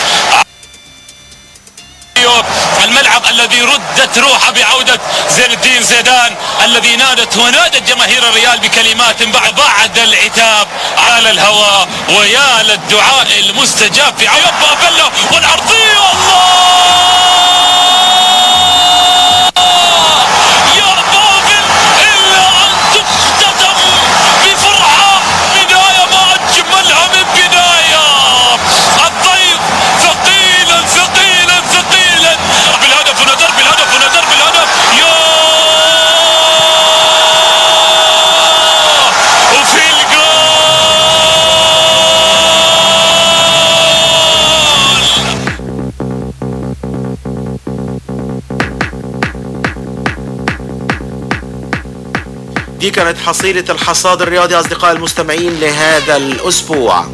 الملعب الذي ردت روحه بعودة زين الدين زيدان الذي نادت ونادت جماهير الريال بكلمات بعد بعد العتاب على الهواء ويا للدعاء المستجاب في عيوب بلو والعرضية الله يا بابل إلا أن تختتم بفرحة بداية ما أجملها من بداية الضيف ثقيلا ثقيلا ثقيلا بالهدف ونذر بالهدف ونذر بالهدف يا وفي دي كانت حصيلة الحصاد الرياضي أصدقاء المستمعين لهذا الأسبوع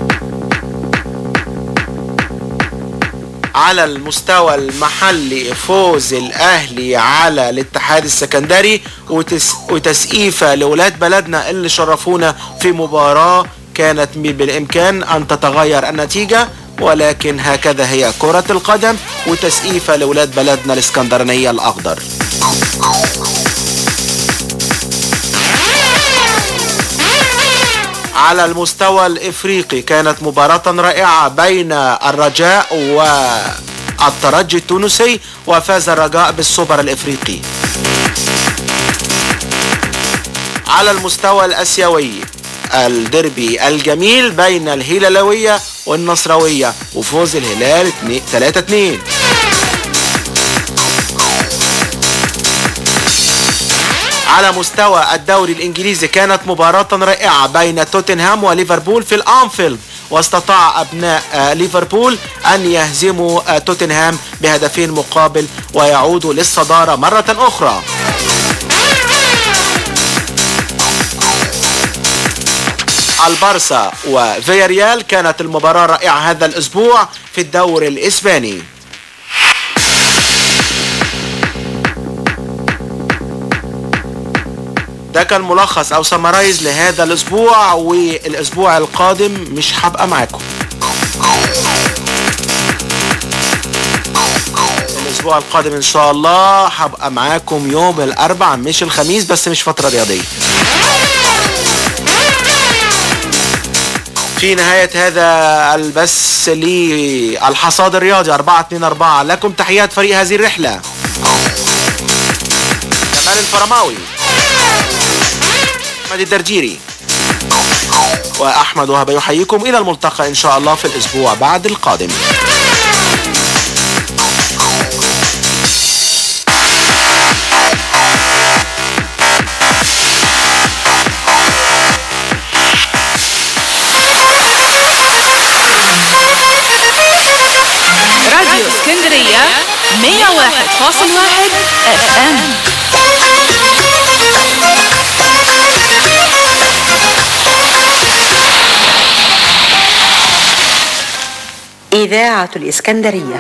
على المستوى المحلي فوز الأهلي على الاتحاد السكندري وتس وتسقيفة لولاد بلدنا اللي شرفونا في مباراة كانت بالإمكان أن تتغير النتيجة ولكن هكذا هي كرة القدم وتسقيفة لولاد بلدنا الاسكندرانية الأخضر على المستوى الافريقي كانت مباراة رائعة بين الرجاء والترجي التونسي وفاز الرجاء بالسوبر الافريقي على المستوى الاسيوي الدربي الجميل بين الهلالوية والنصراوية وفوز الهلال 3 2 على مستوى الدوري الانجليزي كانت مباراة رائعة بين توتنهام وليفربول في الانفيلد واستطاع ابناء آه، ليفربول ان يهزموا آه، توتنهام بهدفين مقابل ويعودوا للصدارة مرة اخرى البارسا وفياريال كانت المباراة رائعة هذا الاسبوع في الدوري الاسباني ده كان ملخص او سمرايز لهذا الاسبوع والاسبوع القادم مش هبقى معاكم الاسبوع القادم ان شاء الله هبقى معاكم يوم الاربع مش الخميس بس مش فتره رياضيه في نهاية هذا البث للحصاد الرياضي 4 2 4 لكم تحيات فريق هذه الرحلة جمال الفرماوي أحمد الدرجيري وأحمد وهبة يحييكم إلى الملتقى إن شاء الله في الأسبوع بعد القادم راديو اسكندرية 101.1 اف ام إذاعة الإسكندرية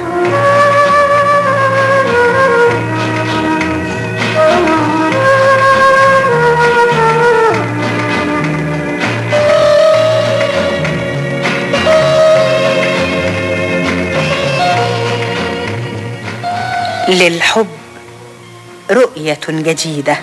للحب رؤية جديدة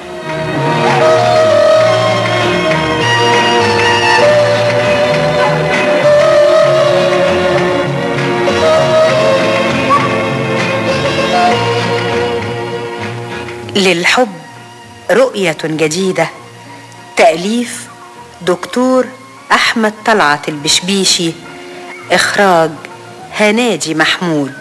للحب رؤية جديدة تأليف دكتور أحمد طلعت البشبيشي إخراج هناجي محمود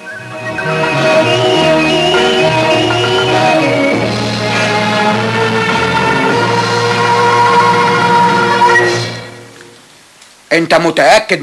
انت متأكد